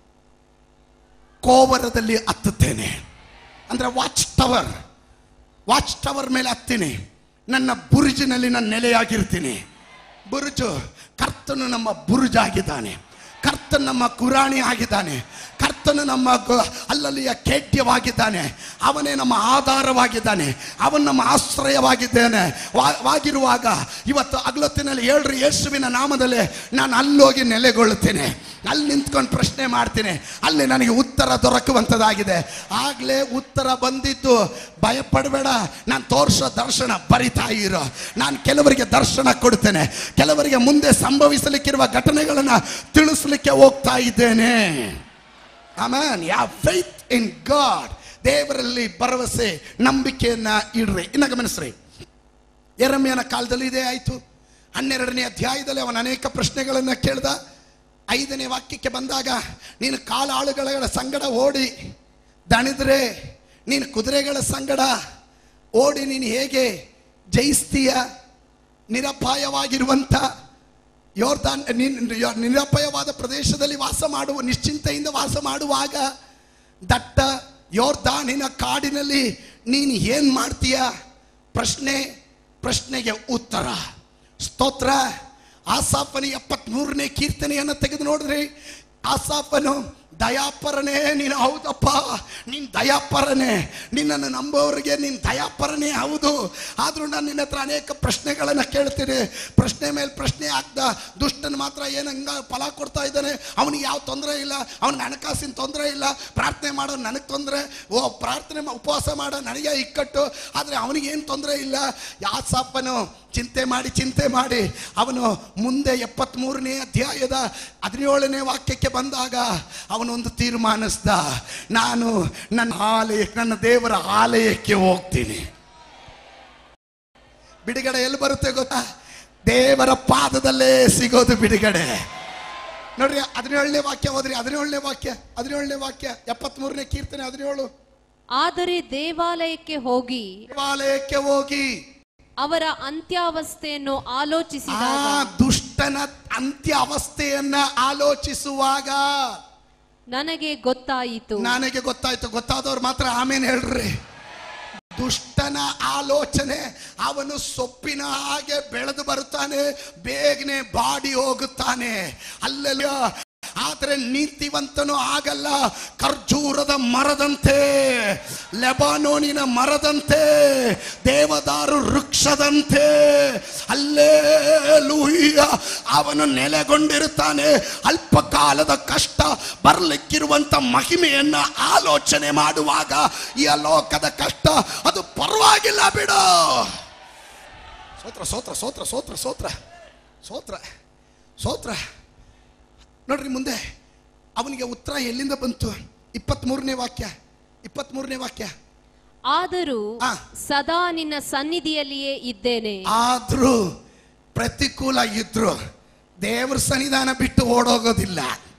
ಕೋವರದಲ್ಲಿ ಹತ್ತುತ್ತೇನೆ ಅಂದ್ರೆ ವಾಚ್ ಟವರ್ ವಾಚ್ ಟವರ್ ಮೇಲೆ ಹತ್ತೀನಿ ನನ್ನ ಬುರುಜಿನಲ್ಲಿ ನಾನು ನೆಲೆಯಾಗಿರ್ತೀನಿ ಬುರುಜು ಕರ್ತನು ನಮ್ಮ ಬುರುಜಾಗಿದ್ದಾನೆ ಕರ್ತನು ನಮ್ಮ ಕುರಾಣಿ ಆಗಿದ್ದಾನೆ ಕರ್ತನು ನಮ್ಮ ಗ- ಅಲ್ಲಲ್ಲಿಯ ಖೇಡ್ಯವಾಗಿದ್ದಾನೆ ಅವನೇ ನಮ್ಮ ಆಧಾರವಾಗಿದ್ದಾನೆ ಅವನು ನಮ್ಮ ಆಶ್ರಯವಾಗಿದ್ದಾನೆ ವಾ- ವಾಗಿರುವಾಗ ಇವತ್ತು ಅಗ್ಲೊತ್ತಿನಲ್ಲಿ ಹೇಳ್ರಿ ಯೇಸುವಿನ ನಾಮದಲ್ಲಿ ನಾನು ಅಲ್ಲೋಗಿ ನೆಲೆಗೊಳ್ಳುತ್ತೇನೆ ಅಲ್ಲಿ ನಿಂತ್ಕೊಂಡು ಪ್ರಶ್ನೆ ಮಾಡ್ತೀನಿ ಅಲ್ಲಿ ನನಗೆ ಉತ್ತರ ದೊರಕುವಂಥದ್ದಾಗಿದೆ ಆಗಲೇ ಉತ್ತರ ಬಂದಿದ್ದು ಭಯಪಡಬೇಡ ನಾನು ತೋರಿಸೋ ದರ್ಶನ ಬರಿತಾ ಇರೋ ನಾನು ಕೆಲವರಿಗೆ ದರ್ಶನ ಕೊಡ್ತೇನೆ ಕೆಲವರಿಗೆ ಮುಂದೆ ಸಂಭವಿಸಲಿಕ್ಕಿರುವ ಘಟನೆಗಳನ್ನು ತಿಳಿಸ್ಲಿಕ್ಕೆ ಹೋಗ್ತಾ ಇದ್ದೇನೆ ಆಮೇನ್ ಯಾ ಫೈತ್ ಇನ್ ಗಾಡ್ ದೇವರಲ್ಲಿ ಭರವಸೆ ನಂಬಿಕೆಯನ್ನ ಇಡ್ರಿ ಇನ್ನ ಗಮನಿಸ್ರಿ ಎರಮ್ಯನ ಕಾಲದಲ್ಲಿ ಇದೇ ಆಯಿತು ಹನ್ನೆರಡನೇ ಅಧ್ಯಾಯದಲ್ಲಿ ಅವನ ಅನೇಕ ಪ್ರಶ್ನೆಗಳನ್ನು ಕೇಳ್ದ ಐದನೇ ವಾಕ್ಯಕ್ಕೆ ಬಂದಾಗ ನೀನು ಕಾಲಾಳುಗಳ ಸಂಗಡ ಓಡಿ ದಣಿದ್ರೆ ನೀನು ಕುದುರೆಗಳ ಸಂಗಡ ಓಡಿ ನೀನು ಹೇಗೆ ಜಯಿಸ್ತೀಯ ನಿರಪಾಯವಾಗಿರುವಂಥ ಯೋರ್ದಾನ್ ನೀನ್- ಯೋ- ನಿರಪಾಯವಾದ ಪ್ರದೇಶದಲ್ಲಿ ವಾಸ ಮಾಡುವ ನಿಶ್ಚಿಂತೆಯಿಂದ ವಾಸ ಮಾಡುವಾಗ ದಟ್ಟ ಯೋರ್ದಾನಿನ ಕಾಡಿನಲ್ಲಿ ನೀನು ಏನು ಮಾಡ್ತೀಯ ಪ್ರಶ್ನೆ ಪ್ರಶ್ನೆಗೆ ಉತ್ತರ ಸ್ತೋತ್ರ ಆಸಾಫನ ಎಪ್ಪತ್ಮೂರನೇ ಕೀರ್ತನೆಯನ್ನು ತೆಗೆದು ನೋಡ್ರಿ ಆಸಾಫನು ದಯಾಪರನೇ ನೀನು ಹೌದಪ್ಪ ನೀನು ದಯಾಪರನೇ ನಿನ್ನನ್ನು ನಂಬೋರಿಗೆ ನೀನು ದಯಾಪರನೇ ಹೌದು ಆದರೂ ನಾನು ನಿನ್ನ ಹತ್ರ ಅನೇಕ ಪ್ರಶ್ನೆಗಳನ್ನು ಕೇಳ್ತೀನಿ ಪ್ರಶ್ನೆ ಮೇಲೆ ಪ್ರಶ್ನೆ ಆಗ್ದ ದುಷ್ಟನ ಮಾತ್ರ ಏನು ಹಂಗ ಫಲ ಕೊಡ್ತಾ ಇದ್ದಾನೆ ಅವನಿಗೆ ಯಾವ ತೊಂದರೆ ಇಲ್ಲ ಅವನಿಗೆ ಹಣಕಾಸಿನ ತೊಂದರೆ ಇಲ್ಲ ಪ್ರಾರ್ಥನೆ ಮಾಡೋ ನನಗೆ ತೊಂದರೆ ಓ ಪ್ರಾರ್ಥನೆ ಮಾ- ಉಪವಾಸ ಮಾಡೋ ನನಗೆ ಇಕ್ಕಟ್ಟು ಆದರೆ ಅವನಿಗೇನು ತೊಂದರೆ ಇಲ್ಲ ಯಾಸಪ್ಪನು ಚಿಂತೆ ಮಾಡಿ ಚಿಂತೆ ಮಾಡಿ ಅವನು ಮುಂದೆ ಎಪ್ಪತ್ಮೂರನೇ ಅಧ್ಯಾಯದ ಹದಿನೇಳನೇ ವಾಕ್ಯಕ್ಕೆ ಬಂದಾಗ ಅವನೊಂದು ತೀರ್ಮಾನಿಸ್ದ ನಾನು ನನ್ನ ಆಲಯ ನನ್ನ ದೇವರ ಆಲಯಕ್ಕೆ ಹೋಗ್ತೀನಿ ಬಿಡುಗಡೆ ಎಲ್ಲಿ ಬರುತ್ತೆ ಗೊತ್ತಾ ದೇವರ ಪಾದದಲ್ಲೇ ಸಿಗೋದು ಬಿಡುಗಡೆ ನೋಡ್ರಿ ಹದಿನೇಳನೇ ವಾಕ್ಯ ಹೋದ್ರಿ ಹದಿನೇಳನೇ ವಾಕ್ಯ ಹದಿನೇಳನೇ ವಾಕ್ಯ ಎಪ್ಪತ್ಮೂರನೇ ಕೀರ್ತನೆ ಹದಿನೇಳು ಆದರೆ ದೇವಾಲಯಕ್ಕೆ ಹೋಗಿ ದೇವಾಲಯಕ್ಕೆ ಹೋಗಿ ಅವರ ಅಂತ್ಯಾವಸ್ಥೆಯನ್ನು ಆ ಆಲೋಚಿಸಿದಾಗ ದುಷ್ಟನ ಅಂತ್ಯ ಅವಸ್ಥೆಯನ್ನ ಆಲೋಚಿಸುವಾಗ ನನಗೆ ಗೊತ್ತಾಯಿತು ನನಗೆ ಗೊತ್ತಾಯ್ತು ಗೊತ್ತಾದವ್ರು ಮಾತ್ರ ಆಮೇಲೆ ಹೇಳ್ರಿ ದುಷ್ಟನ ಆಲೋಚನೆ ಅವನು ಸೊಪ್ಪಿನ ಹಾಗೆ ಬೆಳೆದು ಬರುತ್ತಾನೆ ಬೇಗನೆ ಬಾಡಿ ಹೋಗುತ್ತಾನೆ ಅಲ್ಲೆಲ್ಲ ಆದರೆ ನೀತಿವಂತನು ಆಗಲ್ಲ ಖರ್ಜೂರದ ಮರದಂತೆ ಲೆಬಾನೋನಿನ ಮರದಂತೆ ದೇವದಾರು ವೃಕ್ಷದಂತೆ ಅಲ್ಲೇ ಅವನು ನೆಲೆಗೊಂಡಿರುತ್ತಾನೆ ಅಲ್ಪ ಕಾಲದ ಕಷ್ಟ ಬರಲಿಕ್ಕಿರುವಂತ ಮಹಿಮೆಯನ್ನ ಆಲೋಚನೆ ಮಾಡುವಾಗ ಈ ಲೋಕದ ಕಷ್ಟ ಅದು ಪರವಾಗಿಲ್ಲ ಬಿಡು ಸೋತ್ರ ಸೋತ್ರ ಸೋತ್ರ ಸೋತ್ರ ಸೋತ್ರ ಸೋತ್ರ ಸೋತ್ರ ನೋಡ್ರಿ ಮುಂದೆ ಅವನಿಗೆ ಉತ್ತರ ಎಲ್ಲಿಂದ ಬಂತು ಇಪ್ಪತ್ಮೂರನೇ ವಾಕ್ಯ ಇಪ್ಪತ್ಮೂರನೇ ವಾಕ್ಯ ಆದರೂ ಆ. ಸದಾ ನಿನ್ನ ಸನ್ನಿಧಿಯಲ್ಲಿಯೇ ಇದ್ದೇನೆ ಆದ್ರೂ ಪ್ರತಿಕೂಲ ಇದ್ರು ದೇವ್ರ ಸನ್ನಿಧಾನ ಬಿಟ್ಟು ಓಡೋಗೋದಿಲ್ಲ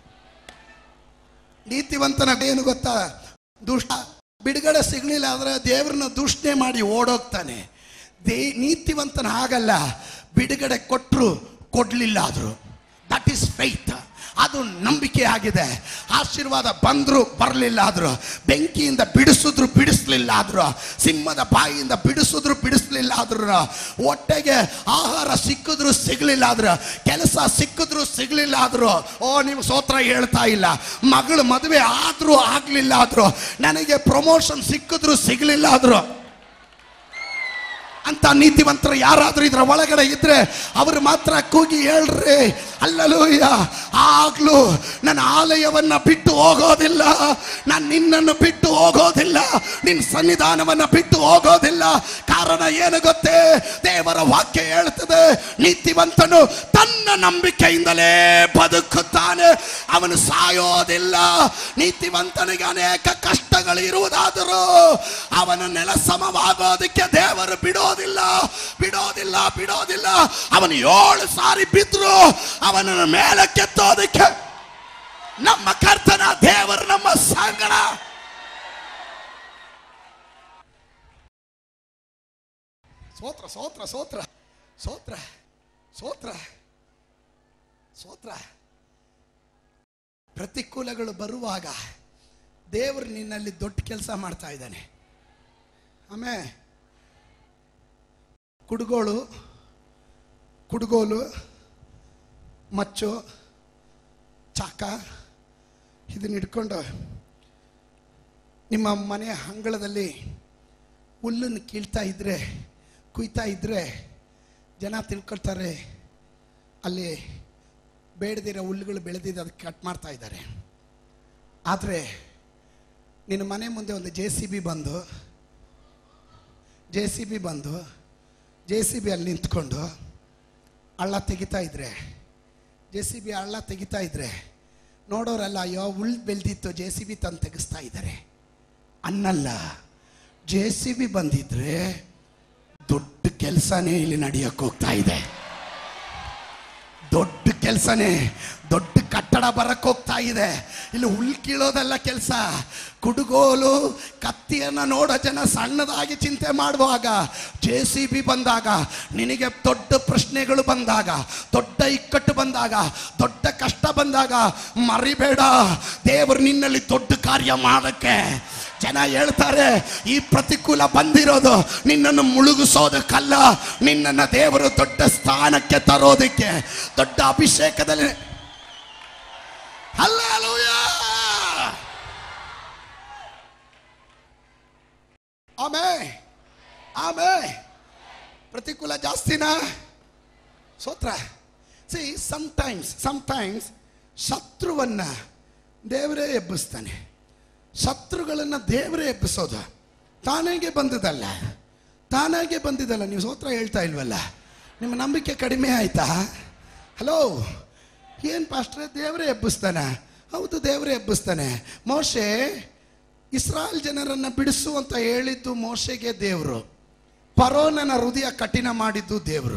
ನೀತಿವಂತನ ಏನು ಗೊತ್ತಾ ದುಷ್ಟ ಬಿಡುಗಡೆ ಸಿಗಲಿಲ್ಲ ಆದರೆ ದೇವ್ರನ್ನ ದೂಷಣೆ ಮಾಡಿ ಓಡೋಗ್ತಾನೆ ದೇ ನೀತಿವಂತನ ಹಾಗಲ್ಲ ಬಿಡುಗಡೆ ಕೊಟ್ಟರು ಕೊಡ್ಲಿಲ್ಲ ಆದ್ರು ದಟ್ ಈಸ್ ಫೈತ್ ಅದು ನಂಬಿಕೆ ಆಗಿದೆ ಆಶೀರ್ವಾದ ಬಂದ್ರು ಬರಲಿಲ್ಲ ಆದ್ರು ಬೆಂಕಿಯಿಂದ ಬಿಡಿಸಿದ್ರು ಬಿಡಿಸ್ಲಿಲ್ಲ ಆದ್ರು ಸಿಂಹದ ಬಾಯಿಯಿಂದ ಬಿಡಿಸಿದ್ರು ಬಿಡಿಸ್ಲಿಲ್ಲ ಆದ್ರು ಹೊಟ್ಟೆಗೆ ಆಹಾರ ಸಿಕ್ಕಿದ್ರು ಸಿಗ್ಲಿಲ್ಲ ಆದ್ರು ಕೆಲಸ ಸಿಕ್ಕಿದ್ರು ಸಿಗ್ಲಿಲ್ಲ ಆದ್ರು ಓ ನೀವು ಸೋತ್ರ ಹೇಳ್ತಾ ಇಲ್ಲ ಮಗಳು ಮದುವೆ ಆದ್ರೂ ಆಗ್ಲಿಲ್ಲ ಆದ್ರು ನನಗೆ ಪ್ರಮೋಷನ್ ಸಿಕ್ಕಿದ್ರು ಸಿಗ್ಲಿಲ್ಲ ಆದ್ರು ಅಂತ ನೀತಿವಂತರು ಯಾರಾದ್ರೂ ಇದ್ರ ಒಳಗಡೆ ಇದ್ರೆ ಅವರು ಮಾತ್ರ ಕೂಗಿ ಹೇಳ್ರಿ ಅಲ್ಲಲೂಯ್ಯ ಆಗ್ಲೂ ನನ್ನ ಆಲಯವನ್ನ ಬಿಟ್ಟು ಹೋಗೋದಿಲ್ಲ ನಾನು ನಿನ್ನನ್ನು ಬಿಟ್ಟು ಹೋಗೋದಿಲ್ಲ ನಿನ್ನ ಸನ್ನಿಧಾನವನ್ನ ಬಿಟ್ಟು ಹೋಗೋದಿಲ್ಲ ಕಾರಣ ಏನು ಗೊತ್ತೇ ದೇವರ ವಾಕ್ಯ ಹೇಳ್ತದೆ ನೀತಿವಂತನು ತನ್ನ ನಂಬಿಕೆಯಿಂದಲೇ ಬದುಕುತ್ತಾನೆ ಅವನು ಸಾಯೋದಿಲ್ಲ ನೀತಿವಂತನಿಗೆ ಅನೇಕ ಕಷ್ಟಗಳು ಇರುವುದಾದರೂ ಅವನ ನೆಲ ಸಮವಾಗೋದಕ್ಕೆ ದೇವರು ಬಿಡೋದಿಲ್ಲ ಬಿಡೋದಿಲ್ಲ ಬಿಡೋದಿಲ್ಲ ಅವನು ಏಳು ಸಾರಿ ಬಿದ್ರು ಅವನನ್ನು ಮೇಲೆ ಕೆತ್ತೋದಕ್ಕೆ ನಮ್ಮ ಕರ್ತನ ದೇವರು ನಮ್ಮ ಸಂಗಡ ಸೋತ್ರ ಸೋತ್ರ ಸೋತ್ರ ಸೋತ್ರ ಸೋತ್ರ ಸೋತ್ರ ಪ್ರತಿಕೂಲಗಳು ಬರುವಾಗ ದೇವರು ನಿನ್ನಲ್ಲಿ ದೊಡ್ಡ ಕೆಲಸ ಮಾಡ್ತಾ ಇದ್ದಾನೆ ಆಮೇಲೆ ಕುಡುಗೋಳು ಕುಡುಗೋಲು ಮಚ್ಚು ಚಾಕ ಇದನ್ನ ಹಿಡ್ಕೊಂಡು ನಿಮ್ಮ ಮನೆಯ ಅಂಗಳದಲ್ಲಿ ಹುಲ್ಲನ್ನು ಕೀಳ್ತಾ ಇದ್ರೆ ಕುಯ್ತಾ ಇದ್ರೆ ಜನ ತಿಳ್ಕೊಳ್ತಾರೆ ಅಲ್ಲಿ ಬೇಡದಿರೋ ಹುಲ್ಲುಗಳು ಬೆಳೆದಿದ್ದು ಅದಕ್ಕೆ ಕಟ್ ಮಾಡ್ತಾ ಇದ್ದಾರೆ ಆದರೆ ನಿನ್ನ ಮನೆ ಮುಂದೆ ಒಂದು ಜೆ ಸಿ ಬಿ ಬಂದು ಜೆ ಸಿ ಬಿ ಬಂದು ಜೆ ಸಿ ಬಿ ಅಲ್ಲಿ ನಿಂತ್ಕೊಂಡು ಹಳ್ಳ ತೆಗಿತಾ ಇದ್ರೆ ಜೆ ಸಿ ಬಿ ಹಳ್ಳ ತೆಗಿತಾ ಇದ್ರೆ ನೋಡೋರಲ್ಲ ಅಯ್ಯೋ ಉಳ್ ಬೆಳೆದಿತ್ತು ಜೆ ಸಿ ಬಿ ತಂದು ತೆಗಿಸ್ತಾ ಇದ್ದಾರೆ ಅನ್ನಲ್ಲ ಜೆ ಸಿ ಬಿ ಬಂದಿದ್ರೆ ದೊಡ್ಡ ಕೆಲಸನೇ ಇಲ್ಲಿ ನಡೆಯಕ್ಕೆ ಹೋಗ್ತಾ ಇದೆ ದೊಡ್ಡ ಕೆಲಸನೇ ದೊಡ್ಡ ಕಟ್ಟಡ ಬರಕ್ ಹೋಗ್ತಾ ಇದೆ ಇಲ್ಲಿ ಹುಲ್ ಕೀಳೋದಲ್ಲ ಕೆಲಸ ಕುಡುಗೋಲು ಕತ್ತಿಯನ್ನ ನೋಡೋ ಜನ ಸಣ್ಣದಾಗಿ ಚಿಂತೆ ಮಾಡುವಾಗ ಜೆ ಸಿ ಬಿ ಬಂದಾಗ ನಿನಗೆ ದೊಡ್ಡ ಪ್ರಶ್ನೆಗಳು ಬಂದಾಗ ದೊಡ್ಡ ಇಕ್ಕಟ್ಟು ಬಂದಾಗ ದೊಡ್ಡ ಕಷ್ಟ ಬಂದಾಗ ಮರಿಬೇಡ ದೇವರು ನಿನ್ನಲ್ಲಿ ದೊಡ್ಡ ಕಾರ್ಯ ಮಾಡಕ್ಕೆ ಜನ ಹೇಳ್ತಾರೆ ಈ ಪ್ರತಿಕೂಲ ಬಂದಿರೋದು ನಿನ್ನನ್ನು ಮುಳುಗಿಸೋದಕ್ಕಲ್ಲ ನಿನ್ನನ್ನ ದೇವರು ದೊಡ್ಡ ಸ್ಥಾನಕ್ಕೆ ತರೋದಕ್ಕೆ ದೊಡ್ಡ ಅಭಿಷೇಕದಲ್ಲಿ ಹಲ್ಲೆಲೂಯ ಆಮೇ ಆಮೇ ಪ್ರತಿಕೂಲ ಜಾಸ್ತಿನಾ ಸೋತ್ರ ಸಿ ಸಮ್ಟೈಮ್ಸ್ ಸಮ್ಟೈಮ್ಸ್ ಶತ್ರುವನ್ನ ದೇವರೇ ಎಬ್ಬಿಸ್ತಾನೆ ಶತ್ರುಗಳನ್ನು ದೇವರೇ ಎಬ್ಬಿಸೋದು ತಾನಾಗೆ ಬಂದದಲ್ಲ ತಾನಾಗೆ ಬಂದಿದ್ದಲ್ಲ ನೀವು ಸೋತ್ರ ಹೇಳ್ತಾ ಇಲ್ವಲ್ಲ ನಿಮ್ಮ ನಂಬಿಕೆ ಕಡಿಮೆ ಆಯ್ತಾ ಹಲೋ ಏನು ಪಾಸ್ಟ್ರೆ ದೇವರೇ ಎಬ್ಬಿಸ್ತಾನೆ ಹೌದು ದೇವರೇ ಎಬ್ಬಿಸ್ತಾನೆ ಮೋಶೆ ಇಸ್ರಾಯೇಲ್ ಜನರನ್ನ ಬಿಡಿಸು ಅಂತ ಹೇಳಿದ್ದು ಮೋಶೆಗೆ ದೇವರು ಪರೋನನ ಹೃದಯ ಕಠಿಣ ಮಾಡಿದ್ದು ದೇವರು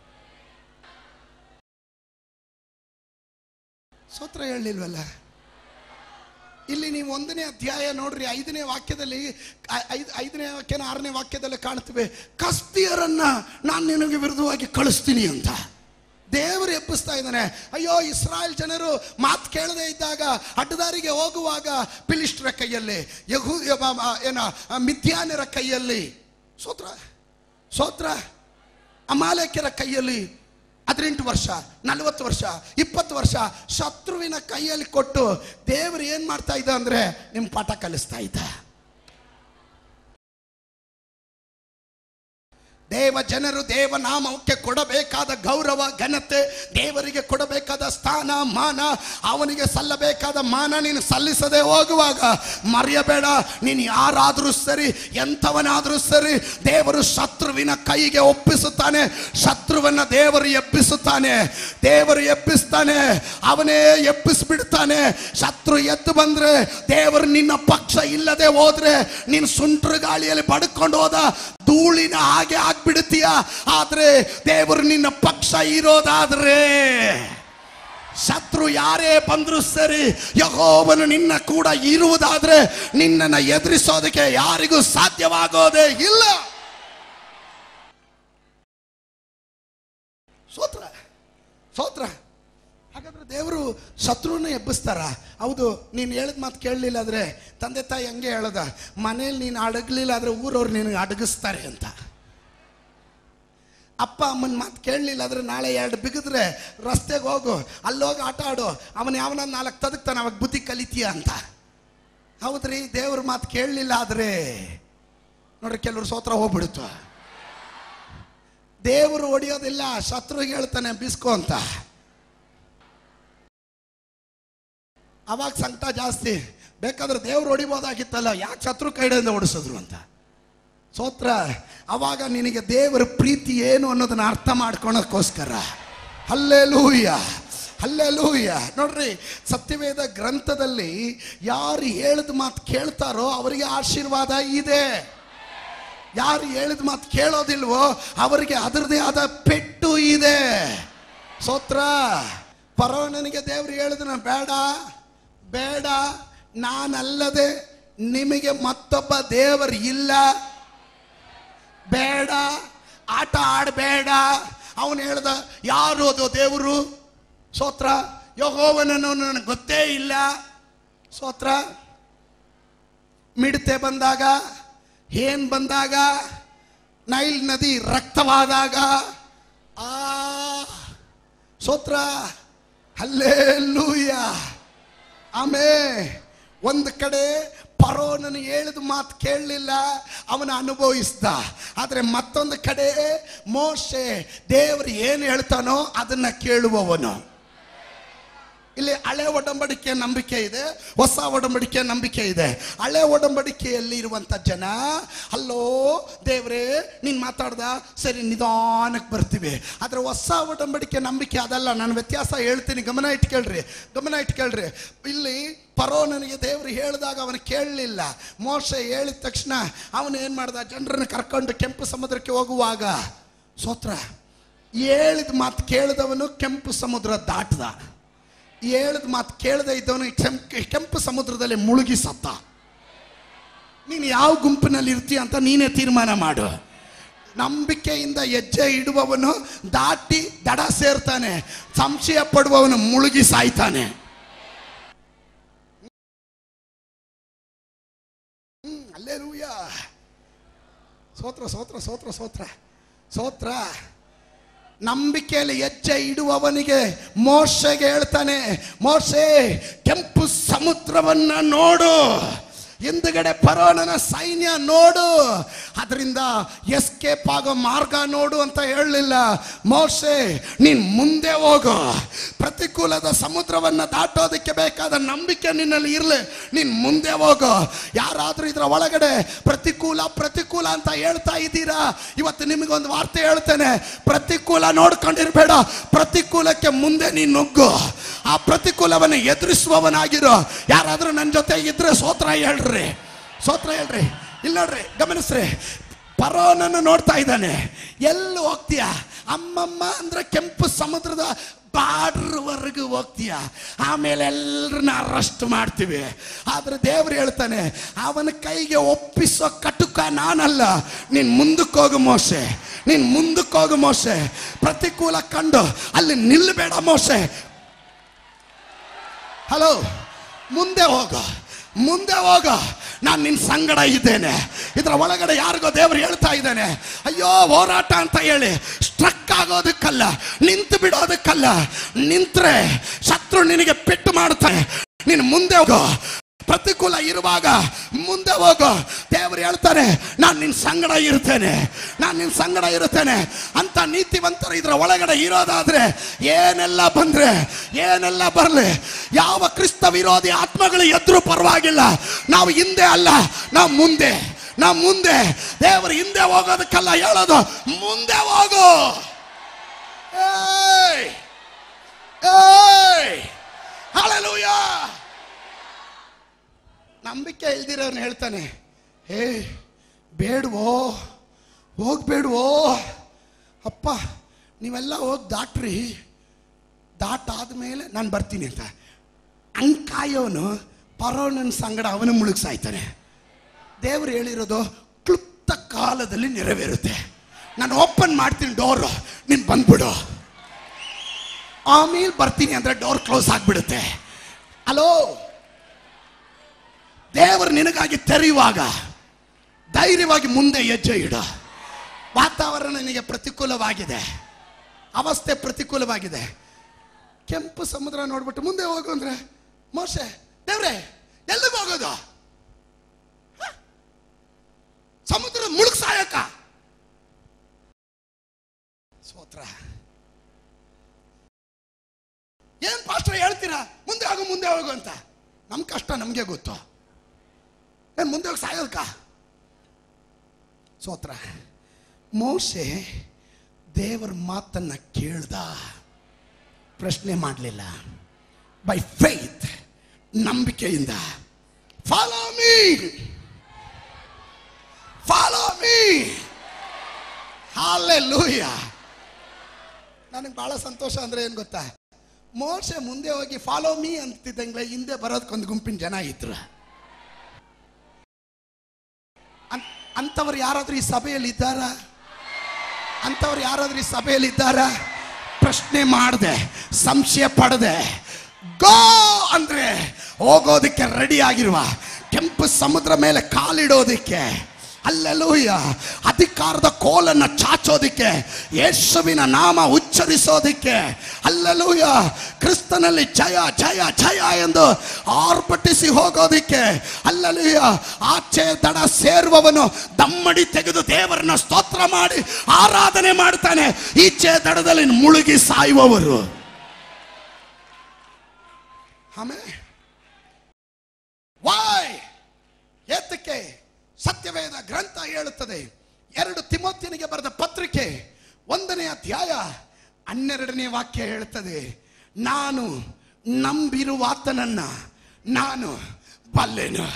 ಸೋತ್ರ ಹೇಳಲಿಲ್ವಲ್ಲ ಇಲ್ಲಿ ನೀವು ಒಂದನೇ ಅಧ್ಯಾಯ ನೋಡ್ರಿ ಐದನೇ ವಾಕ್ಯದಲ್ಲಿ ಐ- ಐದ್- ಐದನೇ ವಾಕ್ಯನ ಆರನೇ ವಾಕ್ಯದಲ್ಲಿ ಕಾಣ್ತೇವೆ ಕಸ್ತಿಯರನ್ನ ನಾನು ನಿನಗೆ ವಿರುದ್ಧವಾಗಿ ಕಳಿಸ್ತೀನಿ ಅಂತ ದೇವರು ಎಬ್ಬಿಸ್ತಾ ಇದ್ದಾನೆ ಅಯ್ಯೋ ಇಸ್ರಾಯೇಲ್ ಜನರು ಮಾತು ಕೇಳದೇ ಇದ್ದಾಗ ಅಡ್ಡದಾರಿಗೆ ಹೋಗುವಾಗ ಪಿಲಿಸ್ಟ್ರ ಕೈಯಲ್ಲಿ ಯಹೂ ಯ- ಮ- ಏನ ಮಿಥ್ಯಾನರ ಕೈಯಲ್ಲಿ ಸೋತ್ರ ಸೋತ್ರ ಅಮಾಲೇಕ್ಯರ ಕೈಯಲ್ಲಿ ಹದಿನೆಂಟು ವರ್ಷ ನಲವತ್ತು ವರ್ಷ ಇಪ್ಪತ್ತು ವರ್ಷ ಶತ್ರುವಿನ ಕೈಯಲ್ಲಿ ಕೊಟ್ಟು ದೇವರು ಏನ್ ಮಾಡ್ತಾ ಇದ್ದ ಅಂದ್ರೆ ನಿಮ್ ಪಾಠ ಕಲಿಸ್ತಾ ಇದ್ದ ದೇವ ಜನರು ದೇವನಾಮಕ್ಕೆ ಕೊಡಬೇಕಾದ ಗೌರವ ಘನತೆ ದೇವರಿಗೆ ಕೊಡಬೇಕಾದ ಸ್ಥಾನ ಮಾನ ಅವನಿಗೆ ಸಲ್ಲಬೇಕಾದ ಮಾನ ನೀನು ಸಲ್ಲಿಸದೆ ಹೋಗುವಾಗ ಮರೆಯಬೇಡ ನೀನು ಯಾರಾದರೂ ಸರಿ ಎಂಥವನಾದರೂ ಸರಿ ದೇವರು ಶತ್ರುವಿನ ಕೈಗೆ ಒಪ್ಪಿಸುತ್ತಾನೆ ಶತ್ರುವನ್ನ ದೇವರು ಎಬ್ಬಿಸುತ್ತಾನೆ ದೇವರು ಎಬ್ಬಿಸ್ತಾನೆ ಅವನೇ ಎಬ್ಬಿಸ್ಬಿಡ್ತಾನೆ ಶತ್ರು ಎದ್ದು ಬಂದ್ರೆ ದೇವರು ನಿನ್ನ ಪಕ್ಷ ಇಲ್ಲದೆ ಹೋದ್ರೆ ನೀನು ಸುಂಟ್ರ ಗಾಳಿಯಲ್ಲಿ ಬಡ್ಕೊಂಡು ಹೋದ ಧೂಳಿನ ಹಾಗೆ ಆಗ್ಬಿಡ್ತೀಯ ಆದ್ರೆ ದೇವರು ನಿನ್ನ ಪಕ್ಷ ಇರೋದಾದ್ರೆ ಶತ್ರು ಯಾರೇ ಬಂದ್ರು ಸರಿ ಯಹೋವನು ನಿನ್ನ ಕೂಡ ಇರುವುದಾದ್ರೆ ನಿನ್ನನ್ನು ಎದುರಿಸೋದಕ್ಕೆ ಯಾರಿಗೂ ಸಾಧ್ಯವಾಗೋದೇ ಇಲ್ಲ ಸೋತ್ರ ಸೋತ್ರ ಹಾಗಾದ್ರೆ ದೇವರು ಶತ್ರುನ ಎಬ್ಬಿಸ್ತಾರ ಹೌದು ನೀನು ಹೇಳಿದ ಮಾತು ಕೇಳಲಿಲ್ಲ ಆದ್ರೆ ತಂದೆ ತಾಯಿ ಹಂಗೆ ಹೇಳದ ಮನೇಲಿ ನೀನು ಅಡಗಲಿಲ್ಲ ಆದ್ರೆ ಊರವ್ರು ನಿನಗೆ ಅಡಗಿಸ್ತಾರೆ ಅಂತ ಅಪ್ಪ ಅಮ್ಮನ ಮಾತು ಕೇಳಲಿಲ್ಲ ಆದ್ರೆ ನಾಳೆ ಎರಡು ಬಿಗಿದ್ರೆ ರಸ್ತೆಗೆ ಹೋಗು ಅಲ್ಲೋಗಿ ಆಟ ಆಡು ಅವನು ಯಾವನ ನಾಲ್ಕು ತದಕ್ತಾನೆ ಅವಾಗ ಬುದ್ಧಿ ಕಲಿತೀಯ ಅಂತ ಹೌದ್ರಿ ದೇವ್ರ ಮಾತು ಕೇಳಲಿಲ್ಲ ಆದ್ರೆ ನೋಡ್ರಿ ಕೆಲವರು ಸೋತ್ರ ಹೋಗ್ಬಿಡುತ್ತ ದೇವರು ಹೊಡಿಯೋದಿಲ್ಲ ಶತ್ರುಗೆ ಹೇಳ್ತಾನೆ ಬಿಸ್ಕೋ ಅಂತ ಅವಾಗ ಸಂಕಟ ಜಾಸ್ತಿ ಬೇಕಾದ್ರೆ ದೇವ್ರು ಹೊಡಿಬೋದಾಗಿತ್ತಲ್ಲ ಯಾಕೆ ಶತ್ರು ಕೈಡೆಯಿಂದ ಓಡಿಸಿದ್ರು ಅಂತ ಸೋತ್ರ ಅವಾಗ ನಿನಗೆ ದೇವರ ಪ್ರೀತಿ ಏನು ಅನ್ನೋದನ್ನ ಅರ್ಥ ಮಾಡ್ಕೊಳಕ್ಕೋಸ್ಕರ ಅಲ್ಲೇ ಲೂಯ್ಯ ಅಲ್ಲೇ ಲೂಯ್ಯ ನೋಡ್ರಿ ಸತ್ಯವೇದ ಗ್ರಂಥದಲ್ಲಿ ಯಾರು ಹೇಳಿದ ಮಾತು ಕೇಳ್ತಾರೋ ಅವರಿಗೆ ಆಶೀರ್ವಾದ ಇದೆ ಯಾರು ಹೇಳಿದ ಮಾತು ಕೇಳೋದಿಲ್ವೋ ಅವರಿಗೆ ಅದರದೇ ಆದ ಪೆಟ್ಟು ಇದೆ ಸೋತ್ರ ಪರವನಿಗೆ ದೇವ್ರು ಹೇಳಿದನ ಬೇಡ ಬೇಡ ನಾನಲ್ಲದೆ ನಿಮಗೆ ಮತ್ತೊಬ್ಬ ದೇವರು ಇಲ್ಲ ಬೇಡ ಆಟ ಆಡಬೇಡ ಅವನು ಹೇಳ್ದ ಯಾರು ಅದು ದೇವರು ಸೋತ್ರ ಯಹೋವನನ್ನು ನನಗೆ ಗೊತ್ತೇ ಇಲ್ಲ ಸೋತ್ರ ಮಿಡತೆ ಬಂದಾಗ ಏನ್ ಬಂದಾಗ ನೈಲ್ ನದಿ ರಕ್ತವಾದಾಗ ಆ ಸೋತ್ರ ಅಲ್ಲೇಲೂಯ ಆಮೇ ಒಂದು ಕಡೆ ಪರೋನನು ಹೇಳಿದ ಮಾತು ಕೇಳಲಿಲ್ಲ ಅವನ ಅನುಭವಿಸ್ದ ಆದರೆ ಮತ್ತೊಂದು ಕಡೆ ಮೋಶೆ ದೇವರು ಏನು ಹೇಳ್ತಾನೋ ಅದನ್ನ ಕೇಳುವವನು ಇಲ್ಲಿ ಹಳೆ ಒಡಂಬಡಿಕೆ ನಂಬಿಕೆ ಇದೆ ಹೊಸ ಒಡಂಬಡಿಕೆ ನಂಬಿಕೆ ಇದೆ ಹಳೆ ಒಡಂಬಡಿಕೆಯಲ್ಲಿ ಇರುವಂತ ಜನ ಅಲ್ಲೋ ದೇವ್ರೇ ನೀನ್ ಮಾತಾಡ್ದ ಸರಿ ನಿಧಾನಕ್ಕೆ ಬರ್ತೀವಿ ಆದ್ರೆ ಹೊಸ ಒಡಂಬಡಿಕೆ ನಂಬಿಕೆ ಅದಲ್ಲ ನಾನು ವ್ಯತ್ಯಾಸ ಹೇಳ್ತೀನಿ ಗಮನ ಇಟ್ಕೊಳ್ರಿ ಗಮನ ಇಟ್ಕೊಳ್ರಿ ಇಲ್ಲಿ ಪರೋ ನನಗೆ ದೇವರು ಹೇಳಿದಾಗ ಅವನು ಕೇಳಲಿಲ್ಲ ಮೋಶ ಹೇಳಿದ ತಕ್ಷಣ ಅವನು ಏನು ಮಾಡ್ದ ಜನರನ್ನು ಕರ್ಕೊಂಡು ಕೆಂಪು ಸಮುದ್ರಕ್ಕೆ ಹೋಗುವಾಗ ಸೋತ್ರ ಹೇಳಿದ ಮಾತು ಕೇಳಿದವನು ಕೆಂಪು ಸಮುದ್ರ ದಾಟ್ದ ಹೇಳಿದ ಮಾತು ಕೇಳದೆ ಇದ್ದವನು ಕೆಂಪು ಕೆಂಪು ಸಮುದ್ರದಲ್ಲಿ ಮುಳುಗಿ ಸತ್ತ ನೀನು ಯಾವ ಗುಂಪಿನಲ್ಲಿ ಇರ್ತೀಯ ಅಂತ ನೀನೇ ತೀರ್ಮಾನ ಮಾಡು ನಂಬಿಕೆಯಿಂದ ಹೆಜ್ಜೆ ಇಡುವವನು ದಾಟಿ ದಡ ಸೇರ್ತಾನೆ ಸಂಶಯ ಪಡುವವನು ಮುಳುಗಿ ಸಾಯ್ತಾನೆ ಹ್ಮ್, ಅಲ್ಲೇಲೂಯ ಸೋತ್ರ ಸೋತ್ರ ಸೋತ್ರ ಸೋತ್ರ ಸೋತ್ರ ನಂಬಿಕೆಯಲ್ಲಿ ಹೆಜ್ಜೆ ಇಡುವವನಿಗೆ ಮೋಶೆಗೆ ಹೇಳ್ತಾನೆ ಮೋಶೆ ಕೆಂಪು ಸಮುದ್ರವನ್ನ ನೋಡು ಹಿಂದುಗಡೆ ಪರೋಣನ ಸೈನ್ಯ ನೋಡು ಅದರಿಂದ ಎಸ್ಕೇಪ್ ಆಗೋ ಮಾರ್ಗ ನೋಡು ಅಂತ ಹೇಳಲಿಲ್ಲ ಮೋಶೆ ನೀನ್ ಮುಂದೆ ಹೋಗು ಪ್ರತಿಕೂಲದ ಸಮುದ್ರವನ್ನ ದಾಟೋದಕ್ಕೆ ಬೇಕಾದ ನಂಬಿಕೆ ನಿನ್ನಲ್ಲಿ ಇರಲಿ ನೀನ್ ಮುಂದೆ ಹೋಗು ಯಾರಾದ್ರೂ ಇದರ ಒಳಗಡೆ ಪ್ರತಿಕೂಲ ಪ್ರತಿಕೂಲ ಅಂತ ಹೇಳ್ತಾ ಇದ್ದೀರಾ ಇವತ್ತು ನಿಮಗೊಂದು ವಾರ್ತೆ ಹೇಳ್ತೇನೆ ಪ್ರತಿಕೂಲ ನೋಡ್ಕೊಂಡಿರ್ಬೇಡ ಪ್ರತಿಕೂಲಕ್ಕೆ ಮುಂದೆ ನೀನು ನುಗ್ಗು ಆ ಪ್ರತಿಕೂಲವನ್ನು ಎದುರಿಸುವವನಾಗಿರೋ ಯಾರಾದ್ರೂ ನನ್ನ ಜೊತೆ ಇದ್ರೆ ಸೋತ್ರ ಹೇಳ್ರಿ ಸೋತ್ರ ಹೇಳ್ರಿ ಇಲ್ಲ ನೋಡ್ರಿ ಗಮನಿಸ್ರಿ ಪರೋನನ್ನು ನೋಡ್ತಾ ಇದ್ದಾನೆ ಎಲ್ಲಿ ಹೋಗ್ತೀಯ ಅಮ್ಮಮ್ಮ ಅಂದ್ರೆ ಕೆಂಪು ಸಮುದ್ರದ ಬಾರ್ಡ್ರ್ವರೆಗೂ ಹೋಗ್ತೀಯ ಆಮೇಲೆ ಎಲ್ಲರನ್ನ ಅರೆಸ್ಟ್ ಮಾಡ್ತೀವಿ ಆದ್ರೆ ದೇವ್ರು ಹೇಳ್ತಾನೆ ಅವನ ಕೈಗೆ ಒಪ್ಪಿಸೋ ಕಟುಕ ನಾನಲ್ಲ ನೀನ್ ಮುಂದಕ್ಕೆ ಹೋಗು ಮೋಸೆ ನೀನ್ ಮುಂದಕ್ಕೆ ಹೋಗು ಮೋಸೆ ಪ್ರತಿಕೂಲ ಕಂಡು ಅಲ್ಲಿ ನಿಲ್ಲಬೇಡ ಮೋಸೆ ಹಲೋ ಮುಂದೆ ಹೋಗು ಮುಂದೆ ಹೋಗು ನಾನು ನಿನ್ನ ಸಂಗಡ ಇದ್ದೇನೆ ಇದರ ಒಳಗಡೆ ಯಾರಿಗೋ ದೇವರು ಹೇಳ್ತಾ ಇದ್ದಾನೆ ಅಯ್ಯೋ ಹೋರಾಟ ಅಂತ ಹೇಳಿ ಸ್ಟ್ರಕ್ ಆಗೋದಕ್ಕಲ್ಲ ನಿಂತು ಬಿಡೋದಕ್ಕಲ್ಲ ನಿಂತ್ರೆ ಶತ್ರು ನಿನಗೆ ಪೆಟ್ಟು ಮಾಡ್ತಾನೆ ನೀನು ಮುಂದೆ ಹೋಗು ಪ್ರತಿಕೂಲ ಇರುವಾಗ ಮುಂದೆ ಹೋಗು ದೇವರು ಹೇಳ್ತಾನೆ ನಾನು ನಿನ್ನ ಸಂಗಡ ಇರ್ತೇನೆ ನಾನು ನಿನ್ನ ಸಂಗಡ ಇರುತ್ತೇನೆ ಅಂತ ನೀತಿವಂತರು ಇದರ ಒಳಗಡೆ ಇರೋದಾದ್ರೆ ಏನೆಲ್ಲ ಬಂದ್ರೆ ಏನೆಲ್ಲ ಬರಲಿ ಯಾವ ಕ್ರಿಸ್ತ ವಿರೋಧಿ ಆತ್ಮಗಳು ಎದ್ರು ಪರವಾಗಿಲ್ಲ ನಾವು ಹಿಂದೆ ಅಲ್ಲ ನಾವು ಮುಂದೆ ನಾವು ಮುಂದೆ ದೇವರು ಹಿಂದೆ ಹೋಗೋದಕ್ಕಲ್ಲ ಹೇಳೋದು ಮುಂದೆ ಹೋಗು ಏಯ್! ಏಯ್! Hallelujah! ನಂಬಿಕೆ ಇಲ್ದಿರೋನು ಹೇಳ್ತಾನೆ ಹೇ ಬೇಡವೋ ಹೋಗ್ಬೇಡವೋ ಅಪ್ಪ ನೀವೆಲ್ಲ ಹೋಗಿ ದಾಟ್ರಿ ದಾಟಾದ ಮೇಲೆ ನಾನು ಬರ್ತೀನಿ ಅಂತ ಅಂಕಾಯೋನು ಪರೋಣನ ಸಂಗಡ ಅವನು ಮುಳುಗ್ಸಾಯ್ತಾನೆ ದೇವರು ಹೇಳಿರೋದು ಕ್ಲುಪ್ತ ಕಾಲದಲ್ಲಿ ನೆರವೇರುತ್ತೆ ನಾನು ಓಪನ್ ಮಾಡ್ತೀನಿ ಡೋರ್ ನೀನು ಬಂದ್ಬಿಡು ಆಮೇಲೆ ಬರ್ತೀನಿ ಅಂದ್ರೆ ಡೋರ್ ಕ್ಲೋಸ್ ಆಗಿಬಿಡುತ್ತೆ ಹಲೋ ದೇವರು ನಿನಗಾಗಿ ತೆರೆಯುವಾಗ ಧೈರ್ಯವಾಗಿ ಮುಂದೆ ಹೆಜ್ಜೆ ಇಡ ವಾತಾವರಣ ನಿನಗೆ ಪ್ರತಿಕೂಲವಾಗಿದೆ ಅವಸ್ಥೆ ಪ್ರತಿಕೂಲವಾಗಿದೆ ಕೆಂಪು ಸಮುದ್ರ ನೋಡ್ಬಿಟ್ಟು ಮುಂದೆ ಹೋಗು ಅಂದ್ರೆ ಮೋಸೆ ದೇವ್ರೆ ಎಲ್ಲಿಗೆ ಹೋಗೋದು ಹ? ಸಮುದ್ರ ಮುಳುಗ್ ಸಾಯಕ ಸೋತ್ರ ಏನ್ ಪಾಸ್ಟರ್ ಹೇಳ್ತೀರಾ ಮುಂದೆ ಹೋಗು ಮುಂದೆ ಹೋಗು ಅಂತ ನಮ್ ಕಷ್ಟ ನಮ್ಗೆ ಗೊತ್ತು ಏನ್ ಮುಂದೆ ಹೋಗಿ ಸಾಯೋದಕ್ಕ ಸೋತ್ರ ಮೋಸೆ ದೇವರ ಮಾತನ್ನ ಕೇಳ್ದ ಪ್ರಶ್ನೆ ಮಾಡಲಿಲ್ಲ ಬೈ ಫೈತ್ ನಂಬಿಕೆಯಿಂದ follow me follow me hallelujah ನನಗೆ ಬಹಳ ಸಂತೋಷ ಅಂದ್ರೆ ಏನು ಗೊತ್ತಾ ಮೋಸೆ ಮುಂದೆ ಹೋಗಿ ಫಾಲೋ ಮೀ ಅಂತಿದ್ದಂಗೆ ಹಿಂದೆ ಬರೋದಕ್ಕೊಂದು ಗುಂಪಿನ ಜನ ಇದ್ರು ಅನ್- ಅಂಥವ್ರು ಯಾರಾದ್ರೂ ಈ ಸಭೆಯಲ್ಲಿ ಇದ್ದಾರಾ ಅಂಥವ್ರು ಯಾರಾದ್ರೂ ಈ ಸಭೆಯಲ್ಲಿ ಇದ್ದಾರಾ ಪ್ರಶ್ನೆ ಮಾಡದೆ ಸಂಶಯ ಪಡದೆ ಗೋ ಅಂದ್ರೆ ಹೋಗೋದಕ್ಕೆ ರೆಡಿ ಆಗಿರುವ ಕೆಂಪು ಸಮುದ್ರ ಮೇಲೆ ಕಾಲಿಡೋದಕ್ಕೆ ಅಲ್ಲೆಲೂಯ ಅಧಿಕಾರದ ಕೋಲನ್ನು ಚಾಚೋದಿಕ್ಕೆ ಯೇಸುವಿನ ನಾಮ ಉಚ್ಚರಿಸೋದಿಕ್ಕೆ ಅಲ್ಲೆಲೂಯ ಕ್ರಿಸ್ತನಲ್ಲಿ ಜಯ ಜಯ ಜಯ ಎಂದು ಆರ್ಭಟಿಸಿ ಹೋಗೋದಿಕ್ಕೆ ಅಲ್ಲೆಲೂಯ ಆಚೆ ದಡ ಸೇರುವವನು ದಮ್ಮಡಿ ತೆಗೆದು ದೇವರನ್ನ ಸ್ತೋತ್ರ ಮಾಡಿ ಆರಾಧನೆ ಮಾಡ್ತಾನೆ ಈಚೆ ದಡದಲ್ಲಿ ಮುಳುಗಿ ಸಾಯುವವರು ಆಮೇಲೆ ವಾಯ್ ಏತಕ್ಕೆ ಸತ್ಯವೇದ ಗ್ರಂಥ ಹೇಳುತ್ತದೆ ಎರಡು ತಿಮೋತಿಯನಿಗೆ ಬರೆದ ಪತ್ರಿಕೆ ಒಂದನೇ ಅಧ್ಯಾಯ ಹನ್ನೆರಡನೇ ವಾಕ್ಯ ಹೇಳುತ್ತದೆ ನಾನು ನಂಬಿರುವಾತನನ್ನ ನಾನು ಬಲ್ಲೆನು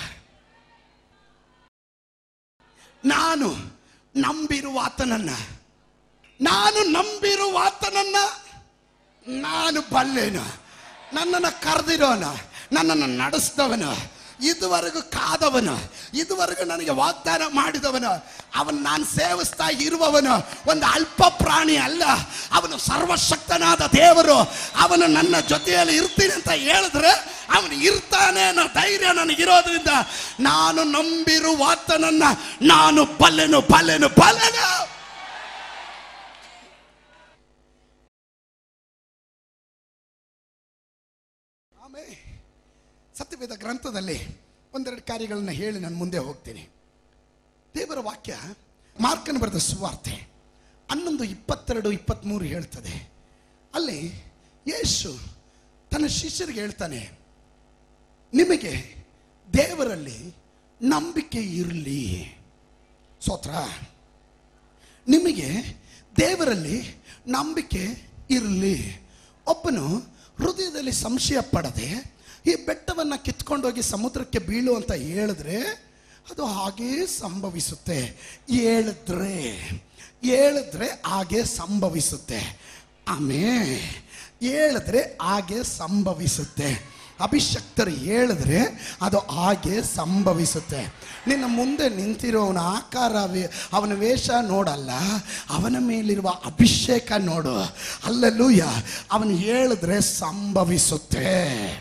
ನಾನು ನಂಬಿರುವಾತನನ್ನ ನಾನು ನಂಬಿರುವಾತನನ್ನ ನಾನು ಬಲ್ಲೆನು ನನ್ನನ್ನು ಕರೆದಿರೋನ ನನ್ನನ್ನು ನಡೆಸಿದವನು ಇದುವರೆಗೂ ಕಾದವನು ಇದುವರೆಗೂ ನನಗೆ ವಾಗ್ದಾನ ಮಾಡಿದವನು ಅವನು ನಾನು ಸೇವಿಸ್ತಾ ಇರುವವನು ಒಂದು ಅಲ್ಪ ಪ್ರಾಣಿ ಅಲ್ಲ ಅವನು ಸರ್ವಶಕ್ತನಾದ ದೇವರು ಅವನು ನನ್ನ ಜೊತೆಯಲ್ಲಿ ಇರ್ತೀನಿ ಅಂತ ಹೇಳಿದ್ರೆ ಅವನು ಇರ್ತಾನೆ ಅನ್ನೋ ಧೈರ್ಯ ನನಗಿರೋದ್ರಿಂದ ನಾನು ನಂಬಿರುವಾತನನ್ನ ನಾನು ಬಲ್ಲೆನು ಬಲ್ಲೆನು ಬಲ್ಲೆನು ಆಮೇಲೆ ಸತ್ಯವೇದ ಗ್ರಂಥದಲ್ಲಿ ಒಂದೆರಡು ಕಾರ್ಯಗಳನ್ನ ಹೇಳಿ ನಾನು ಮುಂದೆ ಹೋಗ್ತೀನಿ ದೇವರ ವಾಕ್ಯ ಮಾರ್ಕನ ಬರೆದ ಸುವಾರ್ತೆ ಹನ್ನೊಂದು ಇಪ್ಪತ್ತೆರಡು ಇಪ್ಪತ್ತ್ಮೂರು ಹೇಳ್ತದೆ ಅಲ್ಲಿ ಯೇಸು ತನ್ನ ಶಿಷ್ಯರಿಗೆ ಹೇಳ್ತಾನೆ ನಿಮಗೆ ದೇವರಲ್ಲಿ ನಂಬಿಕೆ ಇರಲಿ ಸೋತ್ರ ನಿಮಗೆ ದೇವರಲ್ಲಿ ನಂಬಿಕೆ ಇರಲಿ ಒಬ್ಬನು ಹೃದಯದಲ್ಲಿ ಸಂಶಯ ಪಡದೆ ಈ ಬೆಟ್ಟವನ್ನು ಕಿತ್ಕೊಂಡೋಗಿ ಸಮುದ್ರಕ್ಕೆ ಬೀಳು ಅಂತ ಹೇಳಿದ್ರೆ ಅದು ಹಾಗೇ ಸಂಭವಿಸುತ್ತೆ ಹೇಳಿದ್ರೆ ಹೇಳಿದ್ರೆ ಹಾಗೆ ಸಂಭವಿಸುತ್ತೆ ಆಮೇಲೆ ಹೇಳಿದ್ರೆ ಹಾಗೆ ಸಂಭವಿಸುತ್ತೆ ಅಭಿಷಕ್ತರು ಹೇಳಿದ್ರೆ ಅದು ಹಾಗೆ ಸಂಭವಿಸುತ್ತೆ ನಿನ್ನ ಮುಂದೆ ನಿಂತಿರೋವನ ಆಕಾರ ವೇ- ಅವನ ವೇಷ ನೋಡಲ್ಲ ಅವನ ಮೇಲಿರುವ ಅಭಿಷೇಕ ನೋಡು ಅಲ್ಲಲ್ಲೂಯ ಅವನು ಹೇಳಿದ್ರೆ ಸಂಭವಿಸುತ್ತೆ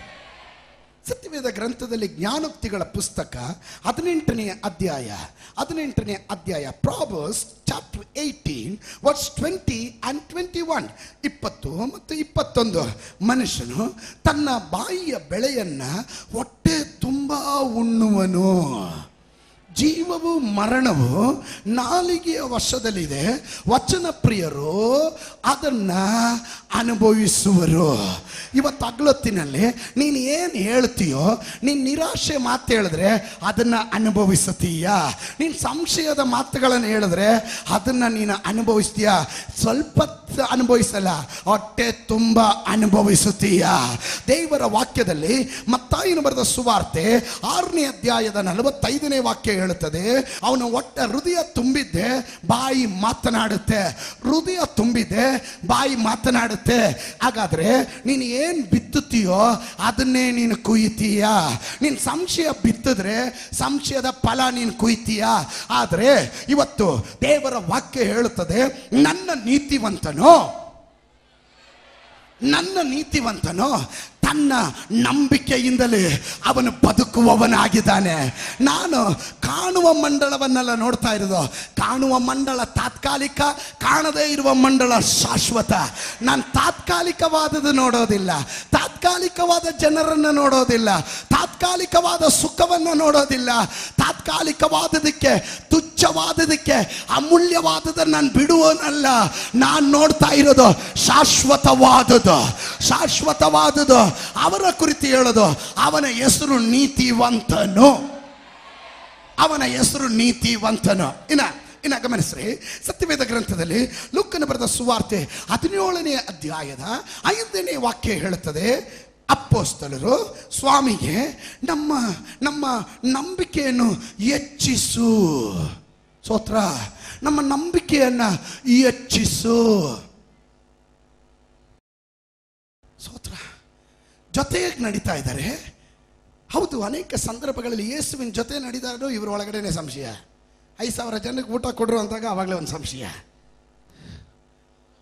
ಸತ್ಯವೇದ ಗ್ರಂಥದಲ್ಲಿ ಜ್ಞಾನೋಕ್ತಿಗಳ ಪುಸ್ತಕ ಹದಿನೆಂಟನೇ ಅಧ್ಯಾಯ ಹದಿನೆಂಟನೇ ಅಧ್ಯಾಯ Proverbs chapter eighteen verse twenty and twenty one ಇಪ್ಪತ್ತು ಮತ್ತು ಇಪ್ಪತ್ತೊಂದು ಮನುಷ್ಯನು ತನ್ನ ಬಾಯಿಯ ಬೆಳೆಯನ್ನ ಹೊಟ್ಟೆ ತುಂಬ ಉಣ್ಣುವನು ಜೀವವು ಮರಣವು ನಾಲಿಗೆಯ ವಶದಲ್ಲಿದೆ ವಚನ ಪ್ರಿಯರು ಅದನ್ನ ಅನುಭವಿಸುವರು ಇವತ್ತು ಅಗ್ಲೊತ್ತಿನಲ್ಲಿ ನೀನು ಏನು ಹೇಳ್ತೀಯೋ ನೀನು ನಿರಾಶೆ ಮಾತು ಹೇಳಿದ್ರೆ ಅದನ್ನ ಅನುಭವಿಸುತ್ತೀಯ ನೀನು ಸಂಶಯದ ಮಾತುಗಳನ್ನು ಹೇಳಿದ್ರೆ ಅದನ್ನ ನೀನು ಅನುಭವಿಸ್ತೀಯ ಸ್ವಲ್ಪ ತ- ಅನುಭವಿಸಲ್ಲ ಹೊಟ್ಟೆ ತುಂಬ ಅನುಭವಿಸುತ್ತೀಯ ದೇವರ ವಾಕ್ಯದಲ್ಲಿ ಮತ್ತಾಯಿನ ಬರೆದ ಸುವಾರ್ತೆ ಆರನೇ ಅಧ್ಯಾಯದ ನಲವತ್ತೈದನೇ ವಾಕ್ಯ ಹೇಳುತ್ತದೆ ಅವನ ಹೊಟ್ಟೆ ಹೃದಯ ತುಂಬಿದ್ದೆ ಬಾಯಿ ಮಾತನಾಡುತ್ತೆ ಹೃದಯ ತುಂಬಿದೆ ಬಾಯಿ ಮಾತನಾಡುತ್ತೆ ಹಾಗಾದ್ರೆ ನೀನು ಏನು ಬಿತ್ತುತ್ತೀಯೋ ಅದನ್ನೇ ನೀನು ಕುಯ್ತೀಯ ನೀನು ಸಂಶಯ ಬಿತ್ತಿದ್ರೆ ಸಂಶಯದ ಫಲ ನೀನು ಕುಯ್ತೀಯ ಆದರೆ ಇವತ್ತು ದೇವರ ವಾಕ್ಯ ಹೇಳುತ್ತದೆ ನನ್ನ ನೀತಿವಂತನು ನನ್ನ ನೀತಿವಂತನು ತನ್ನ ನಂಬಿಕೆಯಿಂದಲೇ ಅವನು ಬದುಕುವವನಾಗಿದ್ದಾನೆ ನಾನು ಕಾಣುವ ಮಂಡಳವನ್ನೆಲ್ಲ ನೋಡ್ತಾ ಇರೋದು ಕಾಣುವ ಮಂಡಳ ತಾತ್ಕಾಲಿಕ ಕಾಣದೇ ಇರುವ ಮಂಡಳ ಶಾಶ್ವತ ನಾನು ತಾತ್ಕಾಲಿಕವಾದದ್ದು ನೋಡೋದಿಲ್ಲ ತಾತ್ಕಾಲಿಕವಾದ ಜನರನ್ನು ನೋಡೋದಿಲ್ಲ ತಾತ್ಕಾಲಿಕವಾದ ಸುಖವನ್ನು ನೋಡೋದಿಲ್ಲ ತಾತ್ಕಾಲಿಕವಾದದಕ್ಕೆ ತುಚ್ಛವಾದದಕ್ಕೆ ಅಮೂಲ್ಯವಾದದನ್ನು ನಾನು ಬಿಡುವನಲ್ಲ ನಾನು ನೋಡ್ತಾ ಇರೋದು ಶಾಶ್ವತವಾದದ್ದು ಶಾಶ್ವತವಾದದ್ದು ಅವರ ಕುರಿತು ಹೇಳೋದು ಅವನ ಹೆಸರು ನೀತಿವಂತನು ಅವನ ಹೆಸರು ನೀತಿವಂತನು ಇನ್ನ ಇನ್ನ ಗಮನಿಸ್ರಿ ಸತ್ಯವೇದ ಗ್ರಂಥದಲ್ಲಿ ಲುಕ್ಕನ ಬರೆದ ಸುವಾರ್ತೆ ಹದಿನೇಳನೇ ಅಧ್ಯಾಯದ ಐದನೇ ವಾಕ್ಯ ಹೇಳುತ್ತದೆ ಅಪ್ಪೋಸ್ತಲರು ಸ್ವಾಮಿಗೆ ನಮ್ಮ ನಮ್ಮ ನಂಬಿಕೆಯನ್ನು ಹೆಚ್ಚಿಸು ಸೋತ್ರ ನಮ್ಮ ನಂಬಿಕೆಯನ್ನ ಹೆಚ್ಚಿಸು ಸೋತ್ರ ಜೊತೆಗೆ ನಡೀತಾ ಇದ್ದಾರೆ ಹೌದು ಅನೇಕ ಸಂದರ್ಭಗಳಲ್ಲಿ ಯೇಸುವಿನ ಜೊತೆ ನಡೀತಾರೋ ಇವ್ರ ಒಳಗಡೆನೆ ಸಂಶಯ ಐದು ಸಾವಿರ ಜನಕ್ಕೆ ಊಟ ಕೊಡ್ರು ಅಂದಾಗ ಆವಾಗಲೇ ಒಂದು ಸಂಶಯ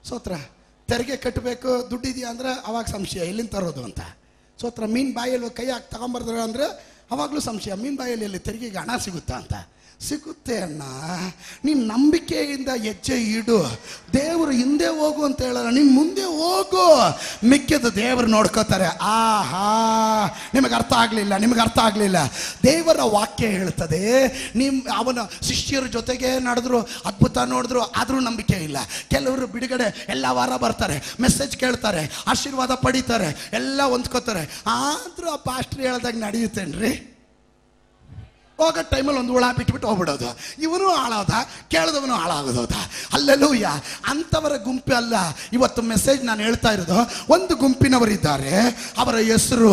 ಸೋತ್ರ ತೆರಿಗೆ ಕಟ್ಟಬೇಕು ದುಡ್ಡಿದೆಯಾ ಅಂದ್ರೆ ಅವಾಗ ಸಂಶಯ ಎಲ್ಲಿಂದ ತರೋದು ಅಂತ ಸೋತ್ರ ಮೀನು ಬಾಯಲ್ಲಿ ಕೈ ಹಾಕಿ ತಗೊಂಬರ್ತಾರೆ ಅಂದ್ರೆ ಅವಾಗಲೂ ಸಂಶಯ ಮೀನು ಬಾಯಲ್ಲಿ ಎಲ್ಲಿ ತೆರಿಗೆಗೆ ಹಣ ಸಿಗುತ್ತಾ ಅಂತ ಸಿಗುತ್ತೆ ಅಣ್ಣ ನೀನು ನಂಬಿಕೆಯಿಂದ ಹೆಜ್ಜೆ ಇಡು ದೇವರು ಹಿಂದೆ ಹೋಗು ಅಂತ ಹೇಳಲ್ಲ ನೀನು ಮುಂದೆ ಹೋಗು ಮಿಕ್ಕಿದ ದೇವರು ನೋಡ್ಕೋತಾರೆ ಆಹಾ ನಿಮಗೆ ಅರ್ಥ ಆಗಲಿಲ್ಲ ನಿಮಗೆ ಅರ್ಥ ಆಗಲಿಲ್ಲ ದೇವರ ವಾಕ್ಯ ಹೇಳ್ತದೆ ನಿಮ್ಮ ಅವನ ಶಿಷ್ಯರ ಜೊತೆಗೆ ನಡೆದ್ರು ಅದ್ಭುತ ನೋಡಿದ್ರು ಆದರೂ ನಂಬಿಕೆ ಇಲ್ಲ ಕೆಲವರು ಬಿಡುಗಡೆ ಎಲ್ಲ ವಾರ ಬರ್ತಾರೆ ಮೆಸೇಜ್ ಕೇಳ್ತಾರೆ ಆಶೀರ್ವಾದ ಪಡಿತಾರೆ ಎಲ್ಲ ಹೊಂದ್ಕೋತಾರೆ ಆದರೂ ಆ ಪಾಸ್ಟ್ರಿ ಹೇಳ್ದಾಗ ನಡೆಯುತ್ತೇನ್ರಿ ಹೋಗೋ ಟೈಮಲ್ಲಿ ಒಂದು ಹುಳ ಬಿಟ್ಬಿಟ್ಟು ಹೋಗ್ಬಿಡೋದು ಇವನು ಹಾಳಾದ ಕೇಳಿದವನು ಹಾಳಾಗೋದೋದ ಅಲ್ಲೆಲ್ಲೂಯ್ಯ ಅಂಥವರ ಗುಂಪು ಅಲ್ಲ ಇವತ್ತು ಮೆಸೇಜ್ ನಾನು ಹೇಳ್ತಾ ಇರೋದು ಒಂದು ಗುಂಪಿನವರಿದ್ದಾರೆ ಅವರ ಹೆಸರು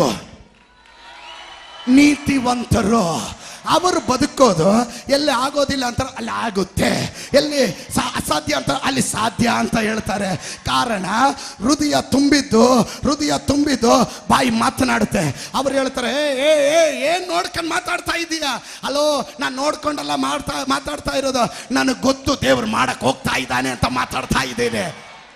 ನೀತಿವಂತರು ಅವರು ಬದುಕೋದು ಎಲ್ಲಿ ಆಗೋದಿಲ್ಲ ಅಂತ ಅಲ್ಲಿ ಆಗುತ್ತೆ ಎಲ್ಲಿ ಸಾ- ಅಸಾಧ್ಯ ಅಂತ ಅಲ್ಲಿ ಸಾಧ್ಯ ಅಂತ ಹೇಳ್ತಾರೆ ಕಾರಣ ಹೃದಯ ತುಂಬಿದ್ದು ಹೃದಯ ತುಂಬಿದ್ದು ಬಾಯಿ ಮಾತನಾಡುತ್ತೆ ಅವ್ರು ಹೇಳ್ತಾರೆ ಏ ಏ ಏನ್ ನೋಡ್ಕೊಂಡು ಮಾತಾಡ್ತಾ ಇದ್ದೀಯಾ ಅಲೋ ನಾನು ನೋಡ್ಕೊಂಡೆಲ್ಲ ಮಾಡ್ತಾ ಮಾತಾಡ್ತಾ ಇರೋದು ನನಗೆ ಗೊತ್ತು ದೇವ್ರು ಮಾಡಕ್ ಹೋಗ್ತಾ ಇದ್ದಾನೆ ಅಂತ ಮಾತಾಡ್ತಾ ಇದ್ದೇನೆ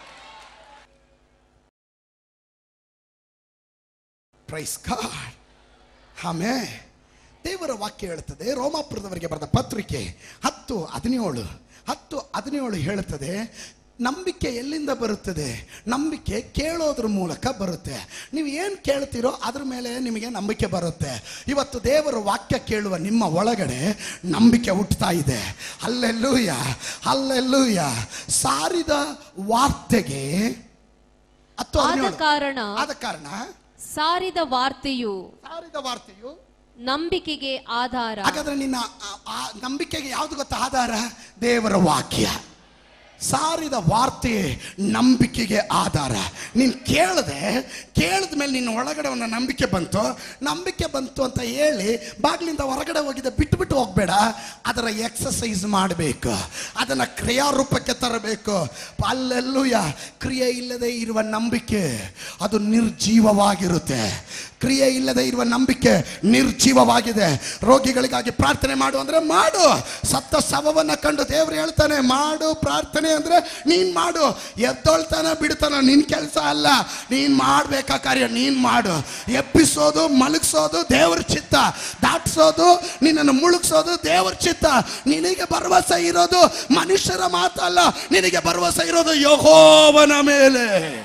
ಪ್ರೈಸ್ ಗಾಡ್ ಆಮೇ ದೇವರ ವಾಕ್ಯ ಹೇಳುತ್ತದೆ ರೋಮಾಪುರದವರಿಗೆ ಬರೆದ ಪತ್ರಿಕೆ ಹತ್ತು ಹದಿನೇಳು ಹತ್ತು ಹದಿನೇಳು ಹೇಳುತ್ತದೆ ನಂಬಿಕೆ ಎಲ್ಲಿಂದ ಬರುತ್ತದೆ ನಂಬಿಕೆ ಕೇಳೋದ್ರ ಮೂಲಕ ಬರುತ್ತೆ ನೀವು ಏನು ಕೇಳ್ತೀರೋ ಅದ್ರ ಮೇಲೆ ನಿಮಗೆ ನಂಬಿಕೆ ಬರುತ್ತೆ ಇವತ್ತು ದೇವರ ವಾಕ್ಯ ಕೇಳುವ ನಿಮ್ಮ ಒಳಗಡೆ ನಂಬಿಕೆ ಹುಟ್ಟುತ್ತಾ ಇದೆ ಅಲ್ಲೆಲ್ಲೂಯ ಅಲ್ಲೆಲ್ಲೂಯ ಸಾರಿದ ವಾರ್ತೆಗೆ ಹತ್ತು ಆದ ಹದಿನೇಳು ಕಾರಣ ಆದ ಕಾರಣ ಸಾರಿದ ವಾರ್ತೆಯು ಸಾರಿದ ವಾರ್ತೆಯು ನಂಬಿಕೆಗೆ ಆಧಾರ ಹಾಗಾದ್ರೆ ನಿನ್ನ ಆ- ಆ ನಂಬಿಕೆಗೆ ಯಾವುದು ಗೊತ್ತಾ ಆಧಾರ ದೇವರ ವಾಕ್ಯ ಸಾರಿದ ವಾರ್ತೆ ನಂಬಿಕೆಗೆ ಆಧಾರ ನೀನು ಕೇಳದೆ ಕೇಳಿದ ಮೇಲೆ ನಿನ್ನ ಒಳಗಡೆ ಒಂದು ನಂಬಿಕೆ ಬಂತು ನಂಬಿಕೆ ಬಂತು ಅಂತ ಹೇಳಿ ಬಾಗಿಲಿಂದ ಹೊರಗಡೆ ಹೋಗಿದ್ದೆ ಬಿಟ್ಬಿಟ್ಟು ಹೋಗ್ಬೇಡ ಅದರ ಎಕ್ಸಸೈಸ್ ಮಾಡಬೇಕು ಅದನ್ನು ಕ್ರಿಯಾರೂಪಕ್ಕೆ ತರಬೇಕು ಅಲ್ಲೆಲ್ಲೂಯ ಕ್ರಿಯೆ ಇಲ್ಲದೆ ಇರುವ ನಂಬಿಕೆ ಅದು ನಿರ್ಜೀವವಾಗಿರುತ್ತೆ ಕ್ರಿಯೆ ಇಲ್ಲದೆ ಇರುವ ನಂಬಿಕೆ ನಿರ್ಜೀವವಾಗಿದೆ ರೋಗಿಗಳಿಗಾಗಿ ಪ್ರಾರ್ಥನೆ ಮಾಡು ಅಂದ್ರೆ ಮಾಡು ಸತ್ತ ಶವವನ್ನ ಕಂಡು ದೇವ್ರು ಹೇಳ್ತಾನೆ ಮಾಡು ಪ್ರಾರ್ಥನೆ ಅಂದ್ರೆ ನೀನ್ ಮಾಡು ಎದ್ದೊಳ್ತಾನ ಬಿಡ್ತಾನ ನಿನ್ ಕೆಲಸ ಅಲ್ಲ ನೀನ್ ಮಾಡ್ಬೇಕಾ ಕಾರ್ಯ ನೀನ್ ಮಾಡು ಎಬ್ಬಿಸೋದು ಮಲಗಿಸೋದು ದೇವ್ರ ಚಿತ್ತ ದಾಟ್ಸೋದು ನಿನ್ನನ್ನು ಮುಳುಗ್ಸೋದು ದೇವ್ರ ಚಿತ್ತ ನಿನಗೆ ಭರವಸೆ ಇರೋದು ಮನುಷ್ಯರ ಮಾತಲ್ಲ ನಿನಗೆ ಭರವಸೆ ಇರೋದು ಯಹೋವನ ಮೇಲೆ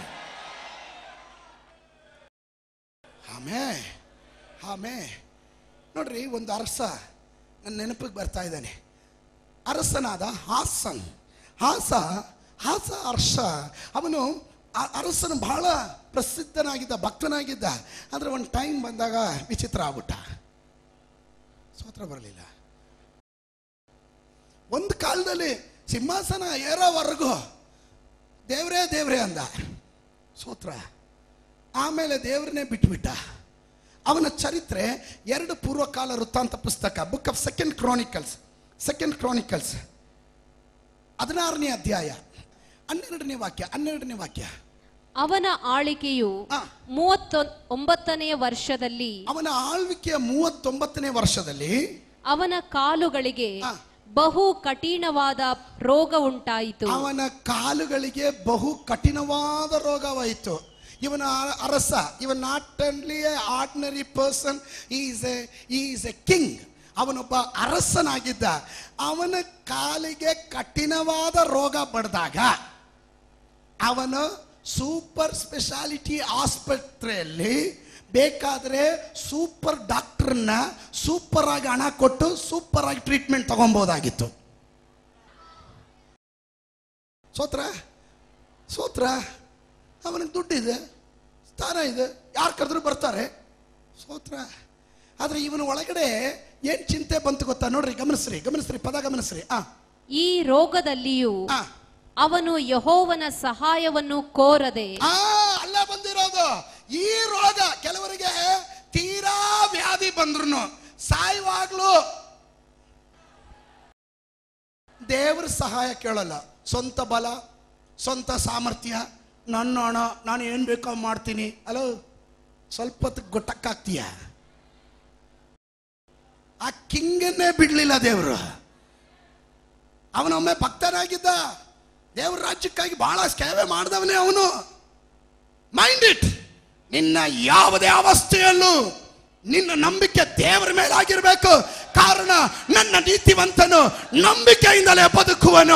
ಆಮೇ ಆಮೇ ನೋಡ್ರಿ ಒಂದು ಅರಸ ನನ್ನ ನೆನಪಿಗೆ ಬರ್ತಾ ಇದ್ದಾನೆ ಅರಸನಾದ ಹಾಸನ್ ಹಾಸ ಹಾಸ ಅರ್ಷ ಅವನು ಆ ಅರಸನು ಬಹಳ ಪ್ರಸಿದ್ಧನಾಗಿದ್ದ ಭಕ್ತನಾಗಿದ್ದ ಆದರೆ ಒಂದು ಟೈಮ್ ಬಂದಾಗ ವಿಚಿತ್ರ ಆಗ್ಬಿಟ್ಟ ಸ್ವತ್ರ ಬರಲಿಲ್ಲ ಒಂದು ಕಾಲದಲ್ಲಿ ಸಿಂಹಾಸನ ಏರೋವರೆಗೂ ದೇವ್ರೇ ದೇವ್ರೇ ಅಂದ ಸೋತ್ರ ಆಮೇಲೆ ದೇವ್ರನ್ನೇ ಬಿಟ್ಬಿಟ್ಟ ಅವನ ಚರಿತ್ರೆ ಎರಡು ಪೂರ್ವಕಾಲ ವೃತ್ತಾಂತ ಪುಸ್ತಕ book of second Chronicles second Chronicles ಹದಿನಾರನೇ ಅಧ್ಯಾಯ ಹನ್ನೆರಡನೇ ವಾಕ್ಯ ಹನ್ನೆರಡನೇ ವಾಕ್ಯ ಅವನ ಆಳಿಕೆಯು ಆ. ಮೂವತ್ತೊ ಒಂಬತ್ತನೆಯ ವರ್ಷದಲ್ಲಿ ಅವನ ಆಳ್ವಿಕೆಯ ಮೂವತ್ತೊಂಬತ್ತನೇ ವರ್ಷದಲ್ಲಿ ಅವನ ಕಾಲುಗಳಿಗೆ ಆ. ಬಹು ಕಠಿಣವಾದ ರೋಗ ಉಂಟಾಯಿತು ಅವನ ಕಾಲುಗಳಿಗೆ ಬಹು ಕಠಿಣವಾದ ರೋಗವಾಯಿತು ಇವನ ಅರ- ಅರಸ even not only a ordinary person is a is a king ಅವನೊಬ್ಬ ಅರಸನಾಗಿದ್ದ ಅವನ ಕಾಲಿಗೆ ಕಠಿಣವಾದ ರೋಗ ಬಡ್ದಾಗ ಅವನು ಸೂಪರ್ ಸ್ಪೆಷಾಲಿಟಿ ಆಸ್ಪತ್ರೆಯಲ್ಲಿ ಬೇಕಾದರೆ ಸೂಪರ್ ಡಾಕ್ಟರ್ನ ಸೂಪರ್ ಆಗಿ ಹಣ ಕೊಟ್ಟು ಸೂಪರ್ ಆಗಿ ಟ್ರೀಟ್ಮೆಂಟ್ ತಗೊಬೋದಾಗಿತ್ತು ಸೋತ್ರ ಸೋತ್ರ ಅವನಿಗೆ ದುಡ್ಡಿದೆ ಸ್ಥಾನ ಇದೆ ಯಾರು ಕರೆದ್ರು ಬರ್ತಾರೆ ಸೋತ್ರ ಆದರೆ ಇವನ ಒಳಗಡೆ ಏನು ಚಿಂತೆ ಬಂತು ಗೊತ್ತಾ ನೋಡ್ರಿ ಗಮನಿಸ್ರಿ ಗಮನಿಸ್ರಿ ಪದ ಗಮನಿಸ್ರಿ ಆ ಈ ರೋಗದಲ್ಲಿಯೂ ಆ ಅವನು ಯಹೋವನ ಸಹಾಯವನ್ನು ಕೋರದೆ ಆ ಅಲ್ಲ ಬಂದಿರೋದು ಈ ರೋಗ ಕೆಲವರಿಗೆ ತೀರಾ ವ್ಯಾಧಿ ಬಂದ್ರು ಸಾಯುವಾಗ್ಲೂ ದೇವ್ರ ಸಹಾಯ ಕೇಳಲ್ಲ ಸ್ವಂತ ಬಲ ಸ್ವಂತ ಸಾಮರ್ಥ್ಯ ನನ್ನ ಹಣ ನಾನು ಏನು ಬೇಕೋ ಮಾಡ್ತೀನಿ ಅಲೋ ಸ್ವಲ್ಪ ಹೊತ್ತಿಗೆ ಗೊಟ್ಟಕ್ಕಾಗ್ತೀಯ ಆ ಕಿಂಗನ್ನೇ ಬಿಡ್ಲಿಲ್ಲ ದೇವರು ಅವನೊಮ್ಮೆ ಭಕ್ತನಾಗಿದ್ದ ದೇವ್ರ ರಾಜ್ಯಕ್ಕಾಗಿ ಬಹಳ ಸೇವೆ ಮಾಡಿದವನೇ ಅವನು ಮೈಂಡ್ ಇಟ್ ನಿನ್ನ ಯಾವುದೇ ಅವಸ್ಥೆಯಲ್ಲೂ ನಿನ್ನ ನಂಬಿಕೆ ದೇವರ ಮೇಲಾಗಿರ್ಬೇಕು ಕಾರಣ ನನ್ನ ನೀತಿವಂತನು ನಂಬಿಕೆಯಿಂದಲೇ ಬದುಕುವನು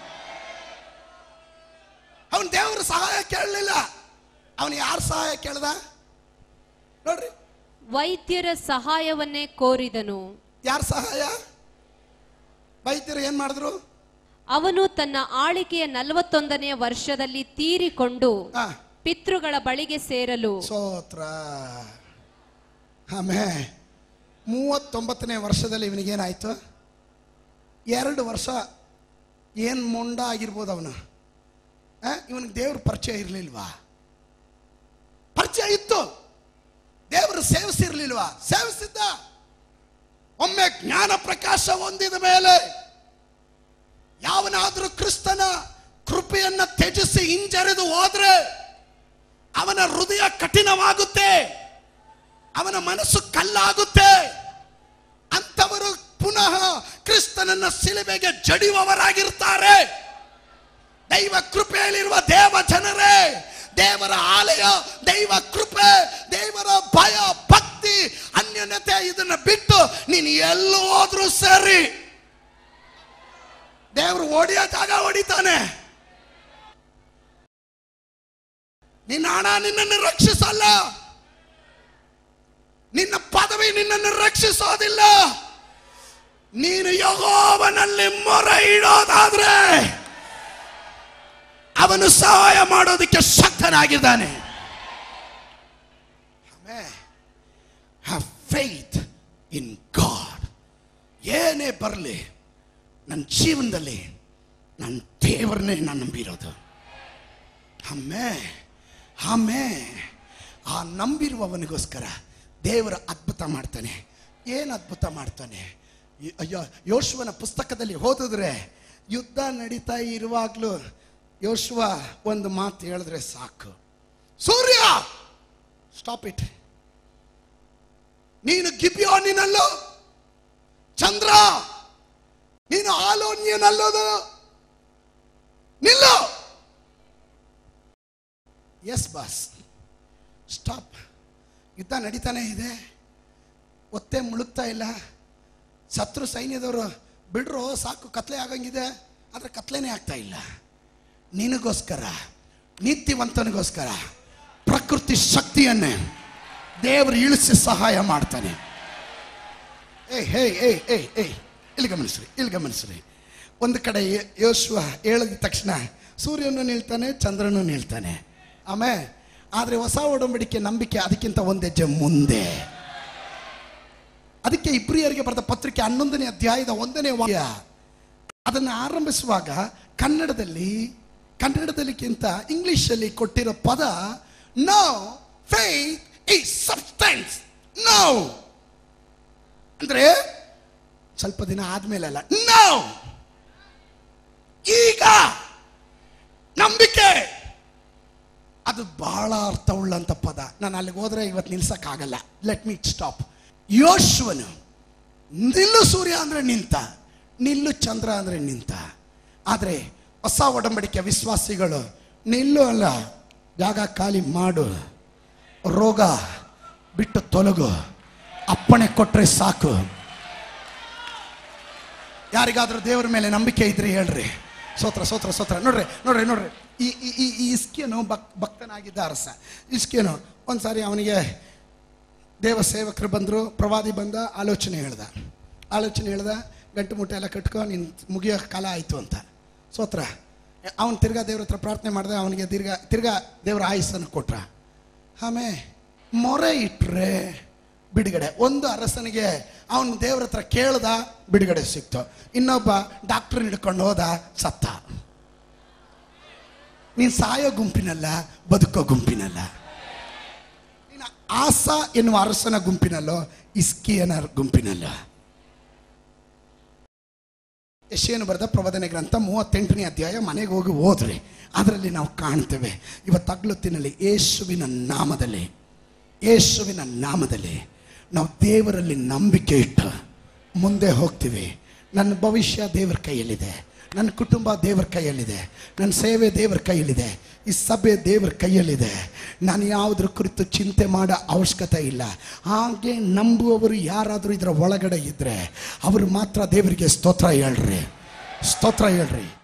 ಅವನು ದೇವರ ಸಹಾಯ ಕೇಳಲಿಲ್ಲ ಅವನು ಯಾರ ಸಹಾಯ ಕೇಳ್ದ ನೋಡ್ರಿ ವೈದ್ಯರ ಸಹಾಯವನ್ನೇ ಕೋರಿದನು ಯಾರ ಸಹಾಯ ವೈದ್ಯರು ಏನ್ ಮಾಡಿದ್ರು ಅವನು ತನ್ನ ಆಳಿಕೆಯ ನಲವತ್ತೊಂದನೆಯ ವರ್ಷದಲ್ಲಿ ತೀರಿಕೊಂಡು ಆ, ಪಿತೃಗಳ ಬಳಿಗೆ ಸೇರಲು ಸ್ತೋತ್ರ ಆಮೇ ಮೂವತ್ತೊಂಬತ್ತನೇ ವರ್ಷದಲ್ಲಿ ಇವನಿಗೇನಾಯ್ತು ಎರಡು ವರ್ಷ ಏನು ಮೊಂಡ ಆಗಿರ್ಬೋದು ಅವನು ಇವನಿಗೆ ದೇವ್ರ ಪರಿಚಯ ಇರಲಿಲ್ವಾ ಪರಿಚಯ ಇತ್ತು ದೇವರು ಸೇವಿಸಿರ್ಲಿಲ್ವಾ ಸೇವಿಸಿದ್ದ ಒಮ್ಮೆ ಜ್ಞಾನ ಪ್ರಕಾಶ ಹೊಂದಿದ ಮೇಲೆ ಯಾವನಾದ್ರೂ ಕ್ರಿಸ್ತನ ಕೃಪೆಯನ್ನ ತ್ಯಜಿಸಿ ಹಿಂಜರಿದು ಹೋದ್ರೆ ಅವನ ಹೃದಯ ಕಠಿಣವಾಗುತ್ತೆ ಅವನ ಮನಸ್ಸು ಕಲ್ಲಾಗುತ್ತೆ ಅಂತವರು ಪುನಃ ಕ್ರಿಸ್ತನನ್ನ ಸಿಲುಬೆಗೆ ಜಡಿಯುವವರಾಗಿರ್ತಾರೆ ದೈವ ಕೃಪೆಯಲ್ಲಿರುವ ದೇವ ಜನರೇ ದೇವರ ಆಲಯ ದೈವ ಕೃಪೆ ದೇವರ ಭಯ ಭಕ್ತಿ ಅನ್ಯನ್ಯತೆ ಇದನ್ನ ಬಿಟ್ಟು ನೀನು ಎಲ್ಲೂ ಹೋದ್ರೂ ಸರಿ ದೇವರು ಓಡಿಯೋ ಜಾಗ ಹೊಡಿತಾನೆ ನಿನ್ನ ಹಣ ನಿನ್ನನ್ನು ರಕ್ಷಿಸಲ್ಲ ನಿನ್ನ ಪದವಿ ನಿನ್ನನ್ನು ರಕ್ಷಿಸೋದಿಲ್ಲ ನೀನು ಯಹೋವನಲ್ಲಿ ಮೊರೆ ಇಡೋದಾದ್ರೆ ಅವನು ಸಹಾಯ ಮಾಡೋದಕ್ಕೆ ಶಕ್ತನಾಗಿದ್ದಾನೆ ಫೇತ್ ಇನ್ ಗಾಡ್ ಏನೇ ಬರಲಿ ನನ್ನ ಜೀವನದಲ್ಲಿ ನನ್ನ ದೇವರನ್ನೇ ನಾನು ನಂಬಿರೋದು ಆಮೇ ಆಮೇ ಆ ನಂಬಿರುವವನಿಗೋಸ್ಕರ ದೇವರ ಅದ್ಭುತ ಮಾಡ್ತಾನೆ ಏನು ಅದ್ಭುತ ಮಾಡ್ತಾನೆ ಈ- ಅಯ್ಯೋ ಯೋಶುವನ ಪುಸ್ತಕದಲ್ಲಿ ಓದಿದ್ರೆ ಯುದ್ಧ ನಡೀತಾ ಇರುವಾಗಲೂ ಯೋಶುವ ಒಂದು ಮಾತು ಹೇಳಿದ್ರೆ ಸಾಕು ಸೂರ್ಯ ಸ್ಟಾಪ್ ಇಟ್ ನೀನು ಗಿಬ್ಯೋನಿನಲ್ಲೋ ಚಂದ್ರ ನೀನು ಆಲೋನ್ಯನಲ್ಲೋದು ನಿಲ್ಲೋ ಎಸ್ ಬಾಸ್ ಸ್ಟಾಪ್ ಯುದ್ಧ ನಡೀತಾನೆ ಇದೆ ಒತ್ತೆ ಮುಳುಗ್ತಾ ಇಲ್ಲ ಶತ್ರು ಸೈನ್ಯದವರು ಬಿಡ್ರು ಸಾಕು ಕತ್ಲೆ ಆಗಂಗಿದೆ ಆದರೆ ಕತ್ಲೆನೇ ಆಗ್ತಾ ಇಲ್ಲ ನಿನಗೋಸ್ಕರ ನೀತಿವಂತನಿಗೋಸ್ಕರ ಪ್ರಕೃತಿ ಶಕ್ತಿಯನ್ನೇ ದೇವರು ಇಳಿಸಿ ಸಹಾಯ ಮಾಡ್ತಾನೆ ಏಯ್ ಹೇ ಏಯ್ ಏಯ್ ಏಯ್ ಇಲ್ಲಿ ಗಮನಿಸ್ರಿ ಇಲ್ಲಿ ಗಮನಿಸ್ರಿ ಒಂದು ಕಡೆ ಯೋ- ಯೋಶುವ ಹೇಳಿದ ತಕ್ಷಣ ಸೂರ್ಯನು ನಿಲ್ತಾನೆ ಚಂದ್ರನು ನಿಲ್ತಾನೆ ಆಮೇಲೆ ಆದರೆ ಹೊಸ ಒಡಂಬಡಿಕೆ ನಂಬಿಕೆ ಅದಕ್ಕಿಂತ ಒಂದು ಹೆಜ್ಜೆ ಮುಂದೆ ಅದಕ್ಕೆ ಇಬ್ರಿಯರಿಗೆ ಬರೆದ ಪತ್ರಿಕೆ ಹನ್ನೊಂದನೇ ಅಧ್ಯಾಯದ ಒಂದನೇ ವಾಕ್ಯ ಅದನ್ನು ಆರಂಭಿಸುವಾಗ ಕನ್ನಡದಲ್ಲಿ ಕನ್ನಡದಲ್ಲಿಕ್ಕಿಂತ ಇಂಗ್ಲಿಷಲ್ಲಿ ಕೊಟ್ಟಿರೋ ಪದ no faith is substance no ಅಂದ್ರೆ ಸ್ವಲ್ಪ ದಿನ ಆದ್ಮೇಲಲ್ಲ ನೋ ಈಗ ನಂಬಿಕೆ ಅದು ಬಹಳ ಅರ್ಥವುಳ್ಳಂತ ಪದ ನಾನು ಅಲ್ಲಿಗೆ ಹೋದ್ರೆ ಇವತ್ತು ನಿಲ್ಸಕ್ಕಾಗಲ್ಲ ಲೆಟ್ ಮೀ ಸ್ಟಾಪ್ ಯೋಶ್ವನು ನಿಲ್ಲು ಸೂರ್ಯ ಅಂದ್ರೆ ನಿಂತ ನಿಲ್ಲು ಚಂದ್ರ ಅಂದ್ರೆ ನಿಂತ ಆದರೆ ಹೊಸ ಒಡಂಬಡಿಕೆ ವಿಶ್ವಾಸಿಗಳು ನಿಲ್ಲು ಅಲ್ಲ ಜಾಗ ಖಾಲಿ ಮಾಡು ರೋಗ ಬಿಟ್ಟು ತೊಲಗು ಅಪ್ಪಣೆ ಕೊಟ್ರೆ ಸಾಕು ಯಾರಿಗಾದ್ರೂ ದೇವರ ಮೇಲೆ ನಂಬಿಕೆ ಇದ್ರೆ ಹೇಳ್ರಿ ಸೋತ್ರ ಸೋತ್ರ ಸೋತ್ರ ನೋಡ್ರಿ ನೋಡ್ರಿ ನೋಡ್ರಿ ಈ ಈ ಈ ಈ ಇಸ್ಕಿಯನು ಭಕ್ ಭಕ್ತನಾಗಿದ್ದ ಅರಸ ಇಸ್ಕಿಯನು ಒಂದ್ಸಾರಿ ಅವನಿಗೆ ದೇವ ಸೇವಕರು ಬಂದರು ಪ್ರವಾದಿ ಬಂದ ಆಲೋಚನೆ ಹೇಳ್ದ ಆಲೋಚನೆ ಹೇಳ್ದ ಗಂಟು ಮುಟ್ಟೆ ಎಲ್ಲ ಕಟ್ಕೊ ನಿನ್ ಮುಗಿಯೋ ಕಾಲ ಆಯಿತು ಅಂತ ಸೋತ್ರ ಅವನು ತಿರ್ಗಾ ದೇವ್ರ ಹತ್ರ ಪ್ರಾರ್ಥನೆ ಮಾಡಿದೆ ಅವನಿಗೆ ತಿರ್ಗಾ ತಿರ್ಗಾ ದೇವ್ರ ಆಯುಸ್ಸನ್ನು ಕೊಟ್ರ ಆಮೇಲೆ ಮೊರೆ ಇಟ್ರೆ ಬಿಡುಗಡೆ ಒಂದು ಅರಸನಿಗೆ ಅವನು ದೇವ್ರ ಹತ್ರ ಕೇಳ್ದ ಬಿಡುಗಡೆ ಸಿಕ್ತು ಇನ್ನೊಬ್ಬ ಡಾಕ್ಟರ್ ಹಿಡ್ಕೊಂಡು ಹೋದ ಸತ್ತ ನೀನು ಸಾಯೋ ಗುಂಪಿನಲ್ಲ ಬದುಕೋ ಗುಂಪಿನಲ್ಲ ನೀನು ಆಸ ಎನ್ನುವ ಅರಸನ ಗುಂಪಿನಲ್ಲೋ ಇಸ್ಕಿಯನ ಗುಂಪಿನಲ್ಲ ಯಶೇನು ಬರೆದ ಪ್ರವದನೆ ಗ್ರಂಥ ಮೂವತ್ತೆಂಟನೇ ಅಧ್ಯಾಯ ಮನೆಗೆ ಹೋಗಿ ಓದ್ರಿ ಅದರಲ್ಲಿ ನಾವು ಕಾಣ್ತೇವೆ ಇವತ್ತು ಅಗ್ಲೊತ್ತಿನಲ್ಲಿ ಯೇಸುವಿನ ನಾಮದಲ್ಲಿ ಯೇಸುವಿನ ನಾಮದಲ್ಲಿ ನಾವು ದೇವರಲ್ಲಿ ನಂಬಿಕೆ ಇಟ್ಟು ಮುಂದೆ ಹೋಗ್ತೀವಿ ನನ್ನ ಭವಿಷ್ಯ ದೇವರ ಕೈಯಲ್ಲಿದೆ ನನ್ನ ಕುಟುಂಬ ದೇವರ ಕೈಯಲ್ಲಿದೆ ನನ್ನ ಸೇವೆ ದೇವರ ಕೈಯಲ್ಲಿದೆ ಈ ಸಭೆ ದೇವರ ಕೈಯಲ್ಲಿದೆ ನಾನು ಯಾವುದ್ರ ಕುರಿತು ಚಿಂತೆ ಮಾಡೋ ಅವಶ್ಯಕತೆ ಇಲ್ಲ ಹಾಗೆ ನಂಬುವವರು ಯಾರಾದರೂ ಇದರ ಒಳಗಡೆ ಇದ್ದರೆ ಅವರು ಮಾತ್ರ ದೇವರಿಗೆ ಸ್ತೋತ್ರ ಹೇಳ್ರಿ ಸ್ತೋತ್ರ ಹೇಳ್ರಿ